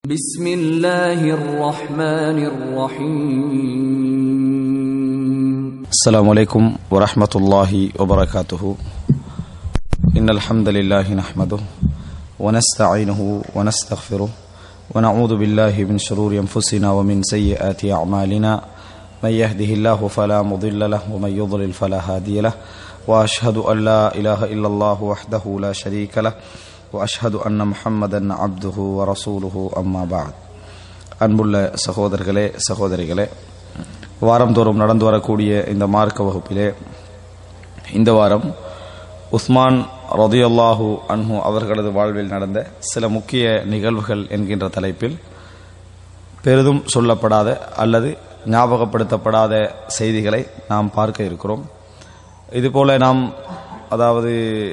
بسم الله الرحمن الرحيم السلام عليكم ورحمة الله وبركاته إن الحمد لله نحمده ونستعينه ونستغفره ونعوذ بالله من شرور أنفسنا ومن سيئات أعمالنا من يهده الله فلا مضل له ومن يضلل فلا هادي له وأشهد أن لا إله إلا الله وحده لا شريك له وأشهد أن محمدا عبده ورسوله أما بعد அன்புள்ள சகோதரர்களே சகோதரிகளே வாரந்தோறும் நடந்து வரக்கூடிய இந்த மார்க்க வகுப்பிலே இந்த வாரம் உஸ்மான் ரதியல்லாஹு அன்ஹு அவர்களது வாழ்வில் நடந்த சில முக்கிய நிகழ்வுகள் என்கின்ற தலைப்பில் பெரிதும் சொல்லப்படாத அல்லது ஞாபகப்படுத்தப்படாத செய்திகளை நாம் பார்க்க இருக்கிறோம் இதுபோல நாம் அதாவது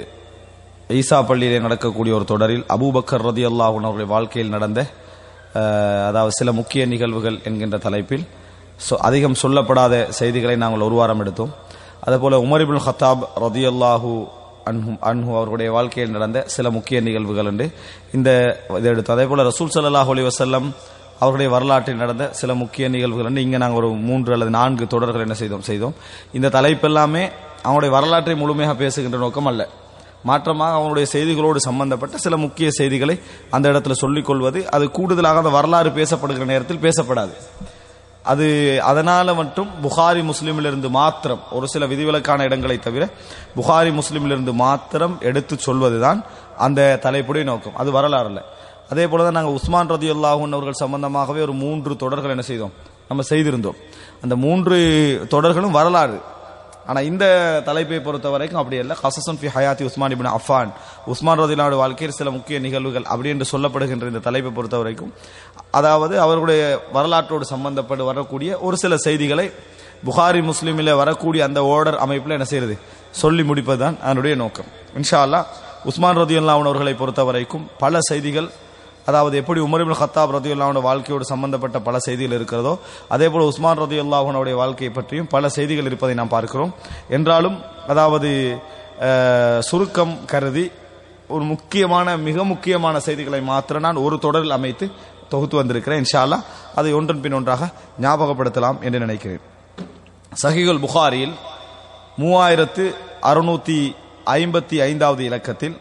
ஈசா பள்ளியிலே நடக்கக்கூடிய ஒரு தொடரில் அபூபக்கர் ரதி அல்லாஹூன் அவருடைய வாழ்க்கையில் நடந்த அஹ், அதாவது சில முக்கிய நிகழ்வுகள் என்கின்ற தலைப்பில் சொ அதிகம் சொல்லப்படாத செய்திகளை நாங்கள் ஒரு வாரம் எடுத்தோம் அதேபோல உமர் இப்னு ஹத்தாப் ரதி அல்லாஹூ அன்ஹு அன்ஹு அவருடைய வாழ்க்கையில் நடந்த சில முக்கிய நிகழ்வுகள் என்று இந்த இதை எடுத்தோம் அதே போல ரசூல் ஸல்லல்லாஹு அலைஹி வஸல்லம் அவருடைய வரலாற்றில் நடந்த சில முக்கிய நிகழ்வுகள் என்று இங்கே நாங்கள் ஒரு மூன்று அல்லது நான்கு தொடர்கள் என்ன செய்தோம் செய்தோம் இந்த தலைப்பெல்லாமே அவனுடைய வரலாற்றை முழுமையாக பேசுகின்ற நோக்கம் அல்ல மாற்றமாக அவனுடைய செய்திகளோடு சம்பந்தப்பட்ட சில முக்கிய செய்திகளை அந்த இடத்துல சொல்லிக் கொள்வது அது கூடுதலாக அந்த வரலாறு பேசப்படுகிற நேரத்தில் பேசப்படாது அது அதனால மட்டும் புகாரி முஸ்லிமிலிருந்து மாத்திரம் ஒரு சில விதிவிலக்கான இடங்களை தவிர புகாரி முஸ்லிமிலிருந்து மாத்திரம் எடுத்து சொல்வதுதான் அந்த தலைப்புடைய நோக்கம் அது வரலாறு அல்ல அதே போலதான் நாங்கள் உஸ்மான் ரதி அவர்கள் சம்பந்தமாகவே ஒரு மூன்று தொடர்கள் என்ன செய்தோம் நம்ம செய்திருந்தோம் அந்த மூன்று தொடர்களும் வரலாறு ஆனா இந்த தலைப்பை பொறுத்த வரைக்கும் அப்படி அல்ல ஹசசன் ஃபி ஹயாத்தி உஸ்மான் இபின் அஃபான் உஸ்மான் ரதிலாவோட வாழ்க்கையில் சில முக்கிய நிகழ்வுகள் அப்படி என்று சொல்லப்படுகின்ற இந்த தலைப்பை பொறுத்த வரைக்கும் அதாவது அவர்களுடைய வரலாற்றோடு சம்பந்தப்பட்டு வரக்கூடிய ஒரு சில செய்திகளை புகாரி முஸ்லிமில் வரக்கூடிய அந்த ஓர்டர் அமைப்பில் என்ன செய்யறது சொல்லி முடிப்பதுதான் அதனுடைய நோக்கம் இன்ஷா அல்லாஹ் உஸ்மான் ரதியுல்லாஹன் அவர்களை பொறுத்த வரைக்கும் பல செய்திகள் அதாவது எப்படி உமர் இப்னு ஹத்தாப் ரதியுல்லாஹோட வாழ்க்கையோடு சம்பந்தப்பட்ட பல செய்திகள் இருக்கிறதோ அதே போல உஸ்மான் ரதியுல்லாஹனுடைய வாழ்க்கையை பற்றியும் பல செய்திகள் இருப்பதை நாம் பார்க்கிறோம் என்றாலும் அதாவது அஹ், சுருக்கம் கருதி ஒரு முக்கியமான மிக முக்கியமான செய்திகளை மாத்திரம் நான் ஒரு தொடரில் அமைத்து தொகுத்து வந்திருக்கிறேன் இன்ஷா அல்லாஹ் அதை ஒன்றன் பின் ஒன்றாக ஞாபகப்படுத்தலாம் என்று நினைக்கிறேன் சஹிகுல் புகாரியில் மூவாயிரத்து அறுநூத்தி ஐம்பத்தி ஐந்தாவது இலக்கத்தில்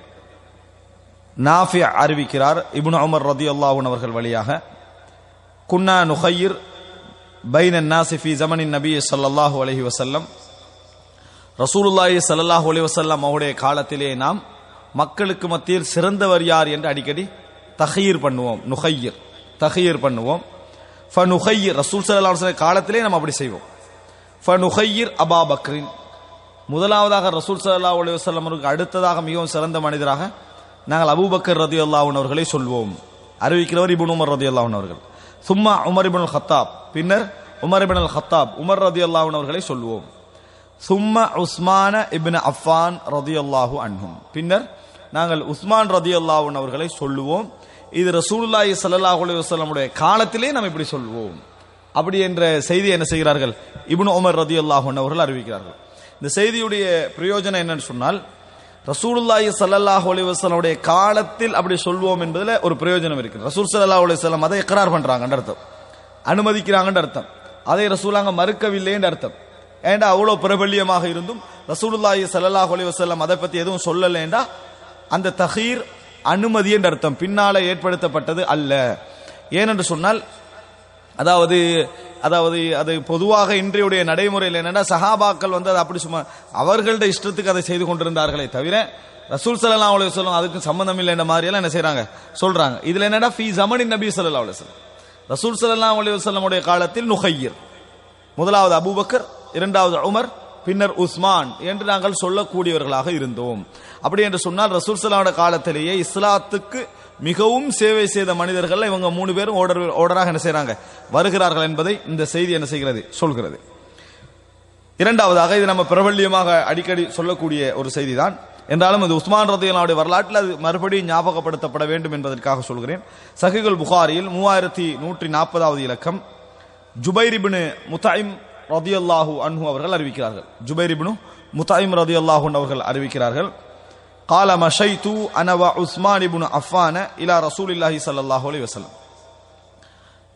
நாஃபி அறிவிக்கிறார் இப்னு உமர் ரதி அவர்கள் வழியாக குன்னா நுஹையிர் பைன் நாசி ஃபி ஜமனின் நபி ஸல்லல்லாஹு அலைஹி வஸல்லம் ரசூலுல்லாஹி ஸல்லல்லாஹு அலைஹி வஸல்லம் அவருடைய காலத்திலே நாம் மக்களுக்கு மத்தியில் சிறந்தவர் யார் என்று அடிக்கடி தஹீர் பண்ணுவோம் நுஹையிர் தஹீர் பண்ணுவோம் ஃப நுஹையிர் ரசூல் ஸல்லல்லாஹு அலைஹி வஸல்லம் காலத்திலே நாம் அப்படி செய்வோம் ஃப நுஹையிர் அபா பக்ரின் முதலாவதாக ரசூல் ஸல்லல்லாஹு அலைஹி வஸல்லம் அவருக்கு அடுத்ததாக மிகவும் சிறந்த மனிதராக நாங்கள் அபூபக்கர் ரதி அவர்களை சொல்வோம் அறிவிக்கிறவர் இபுன் உமர் ரதி அவர்கள் சும்மா உமர் இபுன் ஹத்தாப் பின்னர் Umar ibn al Khattab Umar ரதி அவர்களை சொல்வோம் சும்மா உஸ்மான இபின் அஃபான் ரதி அல்லாஹு அன்ஹும் பின்னர் நாங்கள் உஸ்மான் ரதி அவர்களை சொல்லுவோம் இது ரசூலுல்லாஹி ஸல்லல்லாஹு அலைஹி வஸல்லமுடைய காலத்திலே நாம் இப்படி சொல்வோம் அப்படி என்ற செய்தி என்ன செய்கிறார்கள் இப்னு உமர் ரதி அவர்கள் அறிவிக்கிறார்கள் இந்த செய்தியுடைய பிரயோஜனம் என்னன்னு சொன்னால் ரசூலுல்லாஹி ஸல்லல்லாஹு அலைஹி வஸல்லமுடைய காலத்தில் அப்படி சொல்வோம் என்பதுல ஒரு பிரயோஜனம் இருக்கு ரசூல் ஸல்லல்லாஹு அலைஹி வஸல்லம் அதை இக்ரார் பண்றாங்கன்ற அர்த்தம் அனுமதிக்கிறாங்கன்ற அர்த்தம் அதை ரசூலாங்க மறுக்கவில்லைன்ற அர்த்தம் ஏண்டா அவ்வளவு பிரபல்யமாக இருந்தும் ரசூலுல்லாஹி ஸல்லல்லாஹு அலைஹி வஸல்லம் அதை பத்தி எதுவும் சொல்லலைண்டா அந்த தஹீர் அனுமதி என்ற அர்த்தம் பின்னால ஏற்படுத்தப்பட்டது அல்ல ஏனென்று சொன்னால் அதாவது அதாவது அது பொதுவாக இன்றையுடைய நடைமுறையில் என்னன்னா சஹாபாக்கள் வந்து அதை அப்படி சும்மா அவர்களோட இஷ்டத்துக்கு அதை செய்து கொண்டிருந்தார்களே தவிர ரசூல் சல்லா அலைஹி வஸல்லம் அதுக்கு சம்பந்தம் இல்லை என்ற மாதிரி எல்லாம் என்ன செய்றாங்க சொல்றாங்க இதுல என்னடா ஃபீ ஜமனி நபி ஸல்லல்லாஹு அலைஹி வஸல்லம் ரசூல் ஸல்லல்லாஹு அலைஹி வஸல்லமுடைய காலத்தில் நுஹையிர் முதலாவது அபூபக்கர் இரண்டாவது உமர் பின்னர் உஸ்மான் என்று நாங்கள் சொல்லக்கூடியவர்களாக இருந்தோம் அப்படி என்று சொன்னால் ரசூல் சலாவோட காலத்திலேயே இஸ்லாத்துக்கு மிகவும் சேவை செய்த மனிதர்கள் இவங்க மூணு பேரும் ஓடர் ஓடராக என்ன செய்றாங்க வருகிறார்கள் என்பதை இந்த செய்தி என்ன செய்கிறது சொல்கிறது இரண்டாவதாக இது நம்ம பிரபல்யமாக அடிக்கடி சொல்லக்கூடிய ஒரு செய்திதான் என்றாலும் இது உஸ்மான் ரதியலாவுடைய வரலாற்றில் அது மறுபடியும் ஞாபகப்படுத்தப்பட வேண்டும் என்பதற்காக சொல்கிறேன் சஹிகுல் புகாரியில் மூவாயிரத்தி நூற்றி நாற்பதாவது இலக்கம் ஜுபைரிபின் முத்தாயிம் ரதியல்லாஹு அன்ஹு அவர்கள் அறிவிக்கிறார்கள் ஜுபைரிபினு முத்தாயிம் ரதியல்லாஹு அவர்கள் அறிவிக்கிறார்கள் قال مشيت انا وعثمان بن عفان الى رسول الله صلى الله عليه وسلم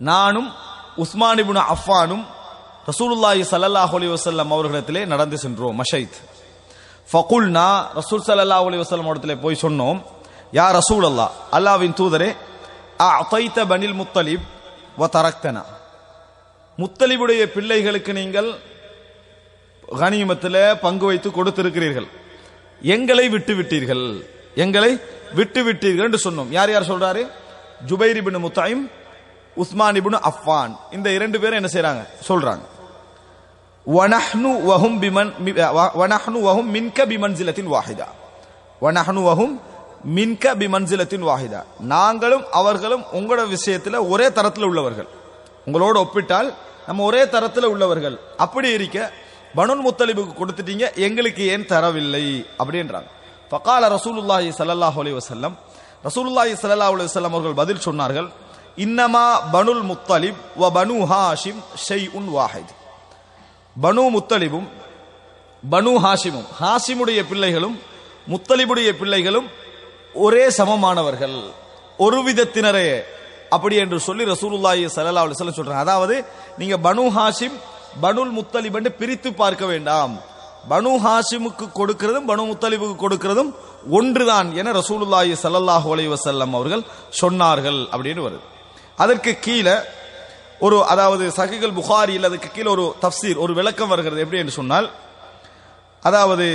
நானும் உஸ்மான் இப்னு அஃபானும் ரசூலுல்லாஹி ஸல்லல்லாஹு அலைஹி வஸல்லம் அவர்களிடத்திலே நடந்து சென்றோம் மஷைத் ஃபகுல்னா ரசூல் ஸல்லல்லாஹு அலைஹி வஸல்லம் இடத்திலே போய் சொன்னோம் யா ரசூல் அல்லாஹ் அல்லாஹ்வின் தூதரே அதைத்த பனில் முத்தலிப் வ தரக்தனா முத்தலிபுடைய பிள்ளைகளுக்கு நீங்கள் கனிமத்தில் பங்கு வைத்து கொடுத்திருக்கிறீர்கள் எங்களை விட்டு விட்டீர்கள் எங்களை விட்டு விட்டீர்கள் என்று சொன்னோம் யார் யார் சொல்றாரு ஜுபைர் இப்னு முத்தாயிம் உஸ்மான் இப்னு அஃபான் இந்த இரண்டு பேரும் என்ன செய்றாங்க சொல்றாங்க வனஹ்னு வஹும் பிமன் மி- வ- வனஹ்னு வஹும் மின்க பிமன்சிலத்தின் வாஹிதா வனஹ்னு வஹும் மின்க பிமன்சிலத்தின் வாஹிதா நாங்களும் அவர்களும் உங்களோட விஷயத்துல ஒரே தரத்தில் உள்ளவர்கள் உங்களோட ஒப்பிட்டால் நம்ம ஒரே தரத்தில் உள்ளவர்கள் அப்படி இருக்க பனுல் முத்தலிபுக்கு கொடுத்துட்டீங்க எங்களுக்கு ஏன் தரவில்லை அப்படின்றாங்க ஃபகால ரசூலுல்லாஹி ஸல்லல்லாஹு அலைஹி வஸல்லம் ரசூலுல்லாஹி ஸல்லல்லாஹு அலைஹி வஸல்லம் அவர்கள் பதில் சொன்னார்கள் இன்னமா பனுல் முத்தலிப் வ பனு ஹாஷிம் ஷைஉன் வாஹித் பனு முத்தலிபும் பனு ஹாஷிமும் ஹாஷிமுடைய பிள்ளைகளும் முத்தலிபுடைய பிள்ளைகளும் ஒரே சமமானவர்கள் ஒரு விதத்தினரே அப்படி என்று சொல்லி ரசூலுல்லாஹி ஸல்லல்லாஹு அலைஹி வஸல்லம் சொல்றாங்க அதாவது நீங்க பனு ஹாஷிம் பனுல் முத்தலிப் என்று பிரித்து பார்க்க வேண்டாம் பனு ஹாஷிமுக்கு கொடுக்கிறதும் பனு முத்தலிபுக்கு கொடுக்கிறதும் ஒன்றுதான் என ரசூலுல்லாஹி ஸல்லல்லாஹு அலைஹி வஸல்லம் அவர்கள் சொன்னார்கள் அப்படின்னு வருது அதற்கு கீழே ஒரு அதாவது சகிகள் புகாரி அதுக்கு கீழே ஒரு தப்சீர் ஒரு விளக்கம் வருகிறது எப்படி என்று சொன்னால் அதாவது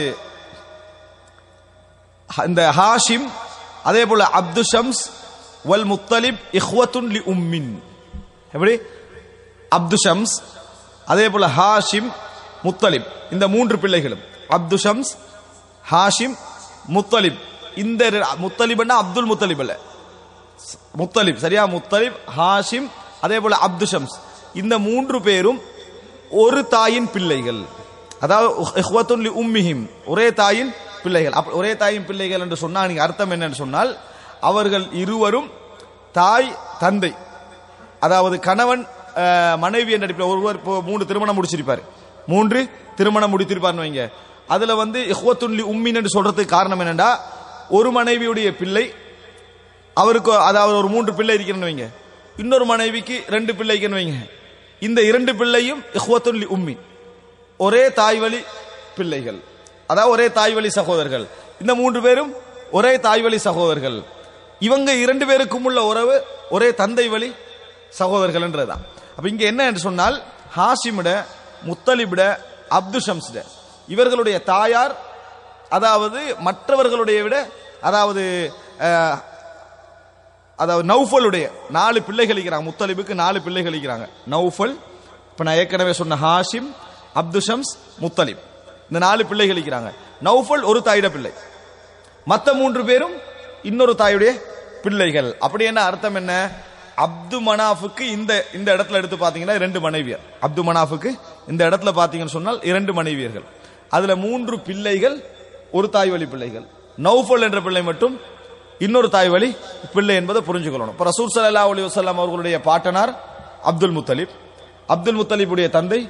இந்த ஹாஷிம் அதே போல அப்து ஷம்ஸ் வல் முத்தலிப் இஹ்வத்துன் லி உம்மின் எப்படி அப்து ஷம்ஸ் அதே போல ஹாஷிம் முத்தலிப் இந்த மூன்று பிள்ளைகளும் அப்து ஷம்ஸ் ஹாஷிம் முத்தலிப் இந்த ரெ- முத்தலிப்னா அப்துல் முத்தலிப் அல்ல முத்தலிப் சரியா முத்தலிப் ஹாஷிம் அதே போல அப்து ஷம்ஸ் இந்த மூன்று பேரும் ஒரு தாயின் பிள்ளைகள் அதாவது இஹ்வத்துன் லி உம்மிஹிம் ஒரே தாயின் பிள்ளைகள் அப்ப ஒரே தாயின் பிள்ளைகள் என்று சொன்னால் நீங்க அர்த்தம் என்னன்னு சொன்னால் அவர்கள் இருவரும் தாய் தந்தை அதாவது கணவன் அஹ், மனைவி என்ற அடிப்படையில் ஒருவர் இப்போ மூன்று திருமணம் முடிச்சிருப்பார் மூன்று திருமணம் முடித்திருப்பார்னு வைங்க அதுல வந்து இஹ்வத்துன் லி உம்மின் என்று சொல்றதுக்கு காரணம் என்னன்னா ஒரு மனைவியுடைய பிள்ளை அவருக்கு அதாவது ஒரு மூன்று பிள்ளை இருக்கிறன்னு வைங்க இன்னொரு மனைவிக்கு ரெண்டு பிள்ளைக்குன்னு வைங்க இந்த இரண்டு பிள்ளையும் இஹ்வத்துல் லி உம்மி ஒரே தாய் வழி பிள்ளைகள் அதாவது ஒரே தாய் வழி சகோதரர்கள் இந்த மூன்று பேரும் ஒரே தாய் வழி சகோதரர்கள் இவங்க இரண்டு பேருக்கும் உள்ள உறவு ஒரே தந்தை வழி சகோதரர்கள் என்றதுதான் அப்ப இங்க என்ன என்று சொன்னால் ஹாஷிமிட முத்தலிபிட அப்து ஷம்ஸ்ட இவர்களுடைய தாயார் அதாவது மற்றவர்களுடைய விட அதாவது அஹ், அதாவது நௌஃபலுடைய நாலு பிள்ளைகள் இருக்கிறாங்க முத்தலிபுக்கு நாலு பிள்ளைகள் இருக்கிறாங்க நௌஃபல் இப்ப நான் ஏற்கனவே சொன்ன ஹாஷிம் அப்து ஷம்ஸ் முத்தலிப் இந்த நாலு பிள்ளைகள் இருக்கிறாங்க நௌஃபல் ஒரு தாயிட பிள்ளை மத்த மூன்று பேரும் இன்னொரு தாயுடைய பிள்ளைகள் அப்படி என்ன அர்த்தம் என்ன அப்து மனாஃபுக்கு இந்த இந்த இடத்துல எடுத்து பாத்தீங்கன்னா இரண்டு மனைவியர் அப்து மனாஃபுக்கு இந்த இடத்துல பாத்தீங்கன்னு சொன்னால் இரண்டு மனைவியர்கள் அதுல மூன்று பிள்ளைகள் ஒரு தாய் வழி பிள்ளைகள் நௌஃபல் என்ற பிள்ளை மட்டும் இன்னொரு தாய் வழி பிள்ளை என்பதை புரிஞ்சுக்கொள்ளணும் இப்ப ரசூல் ஸல்லல்லாஹு அலைஹி வஸல்லம் அவர்களுடைய பாட்டனார் அப்துல் முத்தலிப் அப்துல் முத்தலிபுடைய தந்தை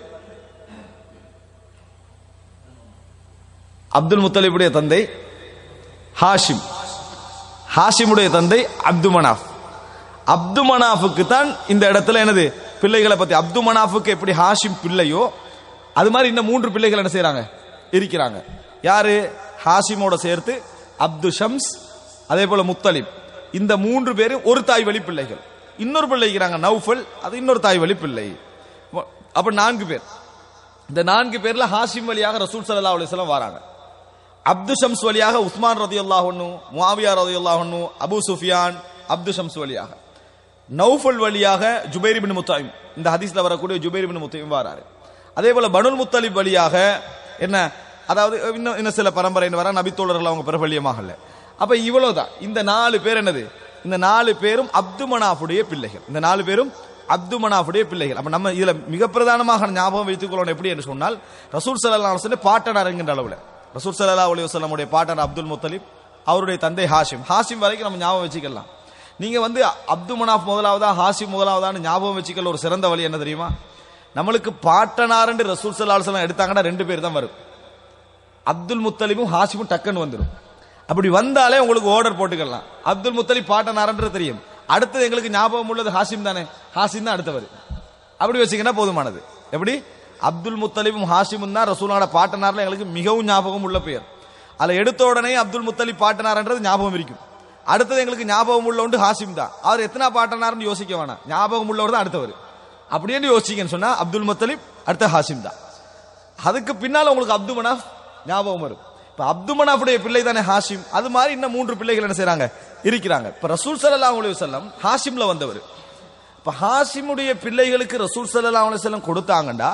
அப்துல் முத்தலிபுடைய தந்தை ஹாஷிம் ஹாஷிமுடைய தந்தை அப்து மனாஃப் அப்து மனாஃபுக்கு தான் இந்த இடத்துல என்னது பிள்ளைகளை பத்தி அப்து மனாஃபுக்கு எப்படி ஹாஷிம் பிள்ளையோ அது மாதிரி இன்னும் மூன்று பிள்ளைகள் என்ன செய்றாங்க இருக்கிறாங்க யாரு ஹாஷிமோட சேர்த்து அப்து ஷம்ஸ் அதே போல முத்தலிப் இந்த மூன்று பேரும் ஒரு தாய் வழி பிள்ளைகள் இன்னொரு பிள்ளை இருக்கிறாங்க நௌஃபல் அது இன்னொரு தாய் வழி பிள்ளை அப்ப நான்கு பேர் இந்த நான்கு பேர்ல ஹாஷிம் வழியாக ரசூல் ஸல்லல்லாஹு அலைஹி வஸல்லம் வராங்க அப்து ஷம்ஸ் வழியாக உஸ்மான் ரதியுல்லாஹ் ஒன்னு முஆவியா ரதியுல்லாஹ் ஒன்னு அபு சுஃபியான் அப்து ஷம்ஸ் வழியாக நௌஃபல் வழியாக ஜுபைர் இப்னு முத்தாயிம் இந்த ஹதீஸ்ல வரக்கூடிய ஜுபைர் இப்னு முத்தாயிம் வராரு அதே போல பனுல் முத்தலிப் வழியாக என்ன அதாவது இன்னும் இன்னும் சில பரம்பரை வர நபித்தோழர்கள் அவங்க பிரபல்யமாகல அப்ப இவ்வளவுதான் இந்த நாலு பேர் என்னது இந்த நாலு பேரும் அப்து மனாஃபுடைய பிள்ளைகள் இந்த நாலு பேரும் அப்து மனாஃபுடைய பிள்ளைகள் அப்ப நம்ம இதுல மிக பிரதானமாக ஞாபகம் வைத்துக் கொள்ளணும் எப்படி என்று சொன்னால் ரசூல் ஸல்லல்லாஹு அலைஹி வஸல்லம் பாட்டனார் என்கின்ற அளவுல ரசூல் ஸல்லல்லாஹு அலைஹி வஸல்லமுடைய பாட்டனார் அப்துல் முத்தலிப் அவருடைய தந்தை ஹாஷிம் ஹாஷிம் வரைக்கும் நம்ம ஞாபகம் வச்சுக்கலாம் நீங்க வந்து அப்து மனாஃப் முதலாவதா ஹாஷிம் முதலாவதான்னு ஞாபகம் வச்சுக்கல ஒரு சிறந்த வழி என்ன தெரியுமா நம்மளுக்கு பாட்டனார் என்று ரசூல் ஸல்லல்லாஹு அலைஹி வஸல்லம் எடுத்தாங்கன்னா ரெண்டு பேர் தான் வரும் அப்துல் முத்தலிபும் ஹாஷிமும் டக்குன்னு வந்துடும் அப்படி வந்தாலே உங்களுக்கு ஆர்டர் போட்டுக்கலாம் அப்துல் முத்தலிப் பாட்டனார்ன்றது தெரியும் அடுத்தது எங்களுக்கு ஞாபகம் உள்ளது ஹாசிம் தானே ஹாசிம் தான் அடுத்தவர் அப்படி வச்சீங்கன்னா போதுமானது எப்படி அப்துல் முத்தலிபும் ஹாசிமும் தான் ரசூலோட பாட்டனார்ல எங்களுக்கு மிகவும் ஞாபகம் உள்ள பெயர் அதுல எடுத்த உடனே அப்துல் முத்தலிப் பாட்டனார்ன்றது ஞாபகம் இருக்கும் அடுத்தது எங்களுக்கு ஞாபகம் உள்ள உண்டு ஹாசிம் தான் அவர் எத்தனை பாட்டனார்னு யோசிக்க வேணாம் ஞாபகம் உள்ளவர் தான் அடுத்தவர் அப்படின்னு யோசிக்கன்னு சொன்னா அப்துல் முத்தலிப் அடுத்த ஹாசிம் தான் அதுக்கு பின்னால உங்களுக்கு அப்து மனாஃப் ஞாபகம் வரும் இப்ப அப்து மனாஃபுடைய பிள்ளை தானே ஹாஷிம் அது மாதிரி இன்னும் மூன்று பிள்ளைகள் என்ன செய்றாங்க இருக்கிறாங்க இப்ப ரசூல் ஸல்லல்லாஹு அலைஹி வஸல்லம் ஹாஷிம்ல வந்தவர் இப்ப ஹாஷிமுடைய பிள்ளைகளுக்கு ரசூல் ஸல்லல்லாஹு அலைஹி வஸல்லம் கொடுத்தாங்கடா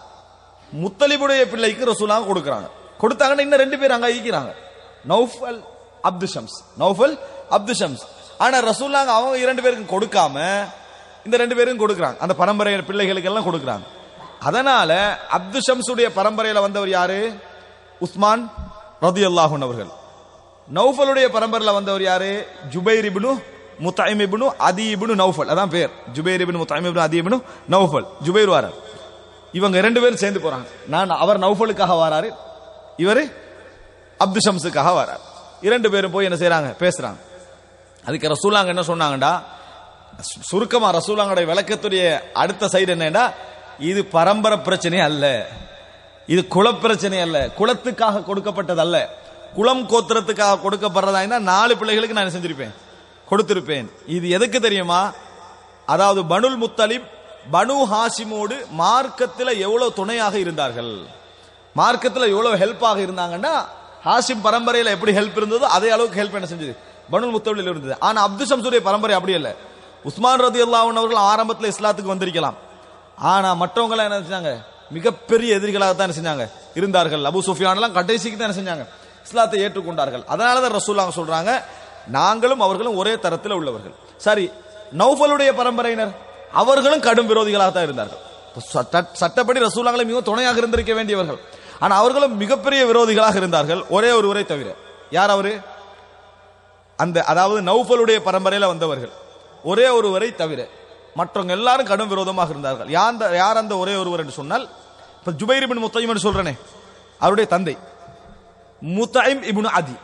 முத்தலிபுடைய பிள்ளைக்கு ரசூலாக கொடுக்கறாங்க கொடுத்தாங்கன்னா இன்னும் ரெண்டு பேர் அங்க ஈக்கிறாங்க நௌஃபல் அப்து ஷம்ஸ் நௌஃபல் அப்து ஷம்ஸ் ஆனா ரசூலாங்க அவங்க இரண்டு பேருக்கும் கொடுக்காம இந்த ரெண்டு பேரும் கொடுக்கறாங்க அந்த பரம்பரை பிள்ளைகளுக்கு எல்லாம் கொடுக்கறாங்க அதனால அப்து ஷம்ஸுடைய பரம்பரையில வந்தவர் யாரு உஸ்மான் ரதியல்லாஹு அவர்கள் நௌஃபலுடைய பரம்பரையில வந்தவர் யாரு ஜுபைர் இப்னு முத்தைம் இப்னு அதி இப்னு நௌஃபல் அதான் பேர் ஜுபைர் இப்னு முத்தைம் இப்னு அதி இப்னு நௌஃபல் ஜுபைர் வாரார் இவங்க ரெண்டு பேரும் சேர்ந்து போறாங்க நான் அவர் நௌஃபலுக்காக வராரு இவரு அப்து ஷம்ஸுக்காக வரார் இரண்டு பேரும் போய் என்ன செய்றாங்க பேசுறாங்க அதுக்கு ரசூலாங்க என்ன சொன்னாங்கடா சு- சுருக்கமா ரசூலாங்களுடைய விளக்கத்துடைய அடுத்த சைடு என்னன்னா இது பரம்பரை பிரச்சனை அல்ல இது குல பிரச்சனை அல்ல குலத்துக்காக கொடுக்கப்பட்டது அல்ல குலம் கோத்திரத்துக்காக கொடுக்கப்படுறதா இருந்தா நாலு பிள்ளைகளுக்கு நான் என்ன செஞ்சிருப்பேன் கொடுத்திருப்பேன் இது எதுக்கு தெரியுமா அதாவது பனுல் முத்தலிப் பனு ஹாசிமோடு மார்க்கத்தில் எவ்வளவு துணையாக இருந்தார்கள் மார்க்கத்தில் எவ்வளவு ஹெல்ப்பாக இருந்தாங்கன்னா ஹாசிம் பரம்பரையில எப்படி ஹெல்ப் இருந்ததோ அதே அளவுக்கு ஹெல்ப் என்ன செஞ்சது பனுல் முத்தலில் இருந்தது ஆனா அப்து ஷம்சுடைய பரம்பரை அப்படி இல்ல உஸ்மான் ரதி அவர்கள் ஆரம்பத்தில் இஸ்லாத்துக்கு வந்திருக்கலாம் ஆனா மற்றவங்க எல்லாம் என்ன செஞ்சாங்க மிகப்பெரிய எதிரிகளாக தான் என்ன செஞ்சாங்க இருந்தார்கள் அபு சுஃபியான் எல்லாம் கடைசிக்கு தான் என்ன செஞ்சாங்க இஸ்லாத்தை ஏற்றுக்கொண்டார்கள் அதனால தான் ரசூல்லாங்க சொல்றாங்க நாங்களும் அவர்களும் ஒரே தரத்தில் உள்ளவர்கள் சரி நௌஃபலுடைய பரம்பரையினர் அவர்களும் கடும் விரோதிகளாக தான் இருந்தார்கள் சட்ட- சட்டப்படி ரசூலாங்களை மிகவும் துணையாக இருந்திருக்க வேண்டியவர்கள் ஆனா அவர்களும் மிகப்பெரிய விரோதிகளாக இருந்தார்கள் ஒரே ஒருவரை தவிர யார் அவரு அந்த அதாவது நௌஃபலுடைய பரம்பரையில வந்தவர்கள் ஒரே ஒருவரை தவிர மற்றவங்க எல்லாரும் கடும் விரோதமாக இருந்தார்கள் யார் அந்த யார் அந்த ஒரே ஒருவர் என்று சொன்னால் இப்ப ஜுபைர் இப்னு முத்தைம் என்று சொல்றேனே அவருடைய தந்தை முத்தைம் இப்னு அதி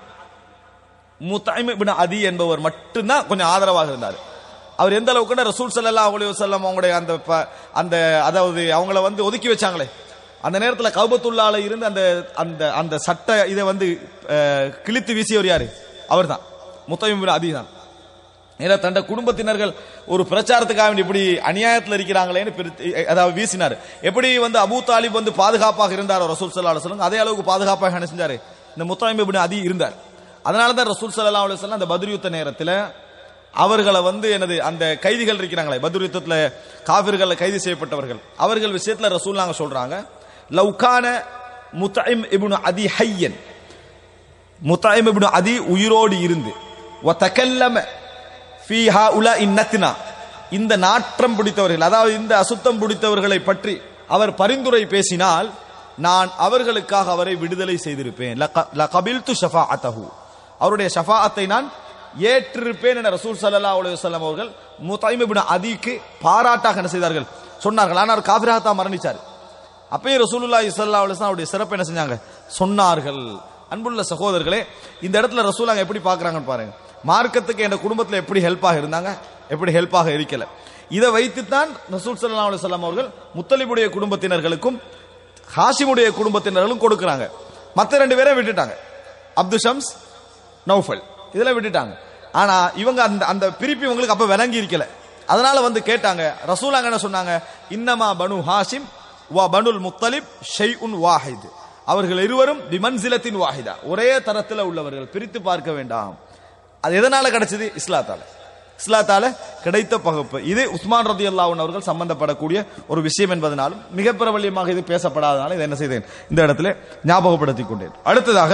முத்தைம் இப்னு அதி என்பவர் மட்டும்தான் கொஞ்சம் ஆதரவாக இருந்தார் அவர் எந்த அளவுக்குன்னா ரசூல் ஸல்லல்லாஹு அலைஹி வஸல்லம் அவங்களுடைய அந்த ப- அந்த அதாவது அவங்கள வந்து ஒதுக்கி வச்சாங்களே அந்த நேரத்தில் கௌபத்துல்லால இருந்து அந்த அந்த அந்த சட்ட இதை வந்து அஹ், கிழித்து வீசியவர் யாரு அவர்தான் முத்தைம் இப்னு அதி தான் ஏன்னா தண்ட குடும்பத்தினர்கள் ஒரு பிரச்சாரத்துக்காக வேண்டி இப்படி அநியாயத்தில் இருக்கிறாங்களேன்னு பிரித்து- அதாவது வீசினார் எப்படி வந்து அபூ தாலிப் வந்து பாதுகாப்பாக இருந்தார் ரசூல் சல்லா அலுவலம் அதே அளவுக்கு பாதுகாப்பாக என்ன செஞ்சாரு இந்த முத்தாயிம் இப்படி அதி இருந்தார் அதனால தான் ரசூல் சல்லா அலுவலம் அந்த பத்ர் யுத்த நேரத்தில் அவர்களை வந்து எனது அந்த கைதிகள் இருக்கிறாங்களே பத்ர் யுத்தத்தில் காவிர்கள் கைது செய்யப்பட்டவர்கள் அவர்கள் விஷயத்துல ரசூல் நாங்க சொல்றாங்க லவ்கான முத்தைம் இப்னு அதி ஹையன் முத்தாயிம் இப்னு அதி உயிரோடு இருந்து வதகல்லம ஃபீ ஹாஉலா இன்னத்னா இந்த நாற்றம் பிடித்தவர்கள் அதாவது இந்த அசுத்தம் பிடித்தவர்களை பற்றி அவர் பரிந்துரை பேசினால் நான் அவர்களுக்காக அவரை விடுதலை செய்திருப்பேன் லக- லகபில்து ஷஃபாஅத்தஹு அவருடைய ஷஃபாஅத்தை நான் ஏற்றிருப்பேன் என ரசூல் ஸல்லல்லாஹு அலைஹி வஸல்லம் அவர்கள் முத்தாயிம் இப்னு அதிக்கு பாராட்டாக என்ன செய்தார்கள் சொன்னார்கள் ஆனால் காபிராகத்தான் மரணிச்சார் அப்பயும் ரசூலுல்லாஹி ஸல்லல்லாஹு அலைஹி வஸல்லம் அவருடைய சிறப்பு என்ன செஞ்சாங்க சொன்னார்கள் அன்புள்ள சகோதரர்களே இந்த இடத்துல ரசூலாங்க எப்படி பார்க்கறாங்கன்னு பாருங்க மார்க்கத்துக்கு என் குடும்பத்தில் எப்படி ஹெல்ப்பாக இருந்தாங்க எப்படி ஹெல்ப்பாக இருக்கல இதை வைத்துத்தான் ரசூல் ஸல்லல்லாஹு அலைஹி வஸல்லம் அவர்கள் முத்தலிபுடைய குடும்பத்தினர்களுக்கும் ஹாஷிமுடைய குடும்பத்தினர்களும் கொடுக்கறாங்க மற்ற ரெண்டு பேரை விட்டுட்டாங்க அப்து ஷம்ஸ் நௌஃபல் இதெல்லாம் விட்டுட்டாங்க ஆனா இவங்க அந்த அந்த பிரிப்பு இவங்களுக்கு அப்ப விளங்கி இருக்கல அதனால வந்து கேட்டாங்க ரசூலாங்க என்ன சொன்னாங்க இன்னமா பனு ஹாஷிம் வா பனுல் முத்தலிப் ஷைஉன் வாஹித் அவர்கள் இருவரும் பிமன்சிலத்தின் வாஹிதா ஒரே தரத்தில் உள்ளவர்கள் பிரித்து பார்க்க வேண்டாம் அது எதனால கிடைச்சது இஸ்லாத்தால இஸ்லாத்தால கிடைத்த பகுப்பு இது உஸ்மான் ரதி அவர்கள் சம்பந்தப்படக்கூடிய ஒரு விஷயம் என்பதனாலும் மிக பிரபல்யமாக இது பேசப்படாதனால இதை என்ன செய்தேன் இந்த இடத்துல ஞாபகப்படுத்திக் கொண்டேன் அடுத்ததாக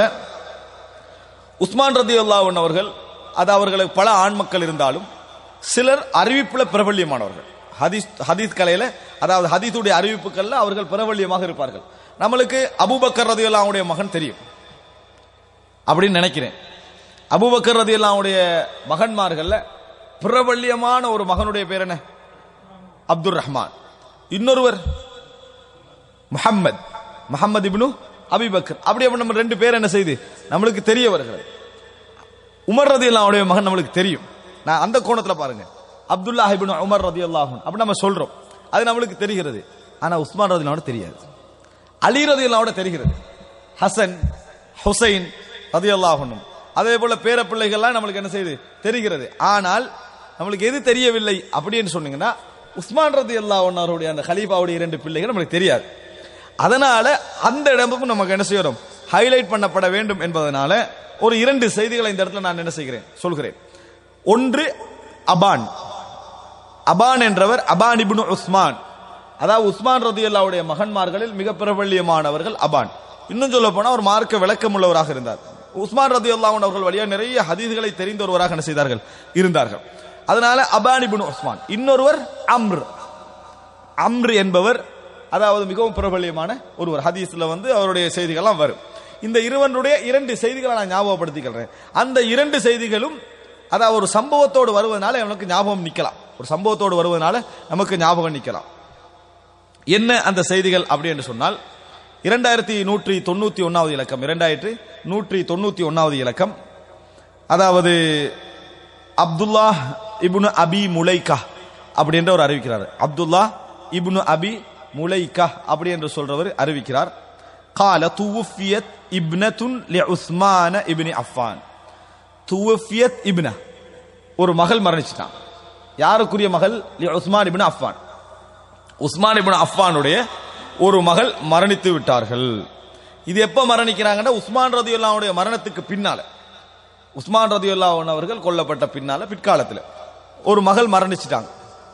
உஸ்மான் ரதி அவர்கள் அது அவர்களுக்கு பல ஆண் மக்கள் இருந்தாலும் சிலர் அறிவிப்புல பிரபல்யமானவர்கள் ஹதீஸ் ஹதீஸ் கலையில அதாவது ஹதீஸுடைய அறிவிப்புகள்ல அவர்கள் பிரபல்யமாக இருப்பார்கள் நம்மளுக்கு அபூபக்கர் ரதி அல்லாவுடைய மகன் தெரியும் அப்படின்னு நினைக்கிறேன் அபூபக்கர் ரதி அல்லாவுடைய மகன்மார்கள்ல பிரபல்யமான ஒரு மகனுடைய பேர் என்ன அப்துல் ரஹ்மான் இன்னொருவர் முஹம்மத் முஹம்மது இப்னு அபிபக்கர் அப்படி அப்ப நம்ம ரெண்டு பேர் என்ன செய்து நம்மளுக்கு தெரிய வருகிறது உமர் ரதி அவருடைய மகன் நம்மளுக்கு தெரியும் நான் அந்த கோணத்துல பாருங்க அப்துல்லா இப்னு உமர் ரதியல்லாஹு அப்படி நம்ம சொல்றோம் அது நம்மளுக்கு தெரிகிறது ஆனா உஸ்மான் ரதியல்லாவோட தெரியாது அலி ரதியல்லாவோட தெரிகிறது ஹசன் ஹுசைன் ரதியல்லாஹுனும் அதே போல பேர பிள்ளைகள்லாம் நம்மளுக்கு என்ன செய்யுது தெரிகிறது ஆனால் நம்மளுக்கு எது தெரியவில்லை அப்படின்னு சொன்னீங்கன்னா உஸ்மான் ரதி அவருடைய அந்த ஹலீஃபாவுடைய இரண்டு பிள்ளைகள் நம்மளுக்கு தெரியாது அதனால அந்த இடமும் நமக்கு என்ன செய்யறோம் ஹைலைட் பண்ணப்பட வேண்டும் என்பதனால ஒரு இரண்டு செய்திகளை இந்த இடத்துல நான் என்ன செய்கிறேன் சொல்கிறேன் ஒன்று அபான் அபான் என்றவர் அபான் இப்னு உஸ்மான் அதாவது உஸ்மான் ரதியுல்லாவுடைய மகன்மார்களில் மிக பிரபல்யமானவர்கள் அபான் இன்னும் சொல்ல போனா ஒரு மார்க்க விளக்கம் உள்ளவராக இருந்தார் உஸ்மான் ரதியுல்லாஹன் அவர்கள் வழியாக நிறைய ஹதீதுகளை தெரிந்த ஒருவராக என்ன செய்தார்கள் இருந்தார்கள் அதனால அபான் இப்னு உஸ்மான் இன்னொருவர் அம்ர் அம்ர் என்பவர் அதாவது மிகவும் பிரபல்யமான ஒருவர் ஹதீஸ்ல வந்து அவருடைய செய்திகள்லாம் வரும் இந்த இருவருடைய இரண்டு செய்திகளை நான் ஞாபகப்படுத்திக்கிறேன் அந்த இரண்டு செய்திகளும் அதாவது ஒரு சம்பவத்தோடு வருவதனால நமக்கு ஞாபகம் நிக்கலாம் ஒரு சம்பவத்தோடு வருவதனால நமக்கு ஞாபகம் நிக்கலாம் என்ன அந்த செய்திகள் அப்படி என்று சொன்னால் இரண்டாயிரத்தி நூற்றி தொண்ணூத்தி ஒன்னாவது இலக்கம் இரண்டாயிரத்தி நூற்றி தொண்ணூத்தி ஒன்னாவது இலக்கம் அதாவது அப்துல்லா இப்னு அபி முலைகா அப்படி என்று அவர் அறிவிக்கிறார் அப்துல்லா இப்னு அபி முலைகா அப்படி என்று சொல்றவர் அறிவிக்கிறார் கால துவுஃபியத் இப்னத்துன் லி உஸ்மான இப்னி அஃபான் துவுஃபியத் இப்ன ஒரு மகள் மரணிச்சிட்டான் யாருக்குரிய மகள் லி உஸ்மான் இப்னு அஃபான் உஸ்மான் இப்னு அஃபானுடைய ஒரு மகள் மரணித்து விட்டார்கள் இது எப்ப மரணிக்கிறாங்கன்னா உஸ்மான் ரதியுல்லாவுடைய மரணத்துக்கு பின்னால உஸ்மான் ரதியுல்லாஹன் அவர்கள் கொல்லப்பட்ட பின்னால பிற்காலத்தில் ஒரு மகள் மரணிச்சிட்டாங்க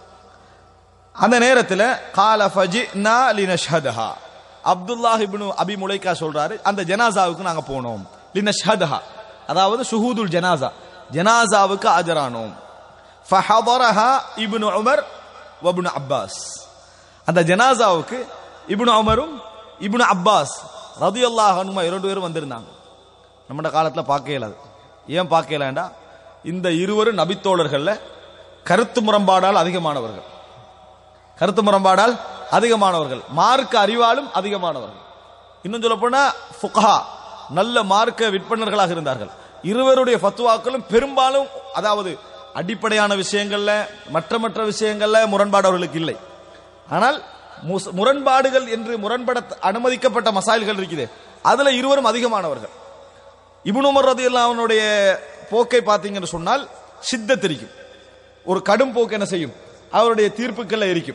அந்த நேரத்தில் கால ஃபஜினா லினஷ்ஹதஹா அப்துல்லாஹ் இப்னு அபி முலைக்கா சொல்றாரு அந்த ஜனாசாவுக்கு நாங்க போனோம் லினஷ்ஹதஹா அதாவது ஷுஹூதுல் ஜனாசா ஜனாசாவுக்கு ஆஜரானோம் ஃபஹதரஹா இப்னு உமர் வப்னு அப்பாஸ் அந்த ஜனாசாவுக்கு இப்னு உமரும் இப்னு அப்பாஸ் ரதியுல்லாஹ் அனுமா இரண்டு பேரும் வந்திருந்தாங்க நம்ம காலத்தில் பார்க்க இயலாது ஏன் பார்க்க இயலாண்டா இந்த இருவரும் நபித்தோழர்கள்ல கருத்து முரண்பாடால் அதிகமானவர்கள் கருத்து முரண்பாடால் அதிகமானவர்கள் மார்க்க அறிவாலும் அதிகமானவர்கள் இன்னும் சொல்ல போனா ஃபுகஹா நல்ல மார்க்க விற்பனர்களாக இருந்தார்கள் இருவருடைய ஃபத்துவாக்களும் பெரும்பாலும் அதாவது அடிப்படையான விஷயங்கள்ல மற்ற மற்ற விஷயங்கள்ல முரண்பாடு அவர்களுக்கு இல்லை ஆனால் முஸ்- முரண்பாடுகள் என்று முரண்பட அனுமதிக்கப்பட்ட மசாயில்கள் இருக்குது அதுல இருவரும் அதிகமானவர்கள் இப்னு உமர் ரதியல்லாஹு அவனுடைய போக்கை பார்த்தீங்கன்னு சொன்னால் சித்தத் இருக்கும் ஒரு கடும் போக்கு என்ன செய்யும் அவருடைய தீர்ப்புக்கள்ல இருக்கும்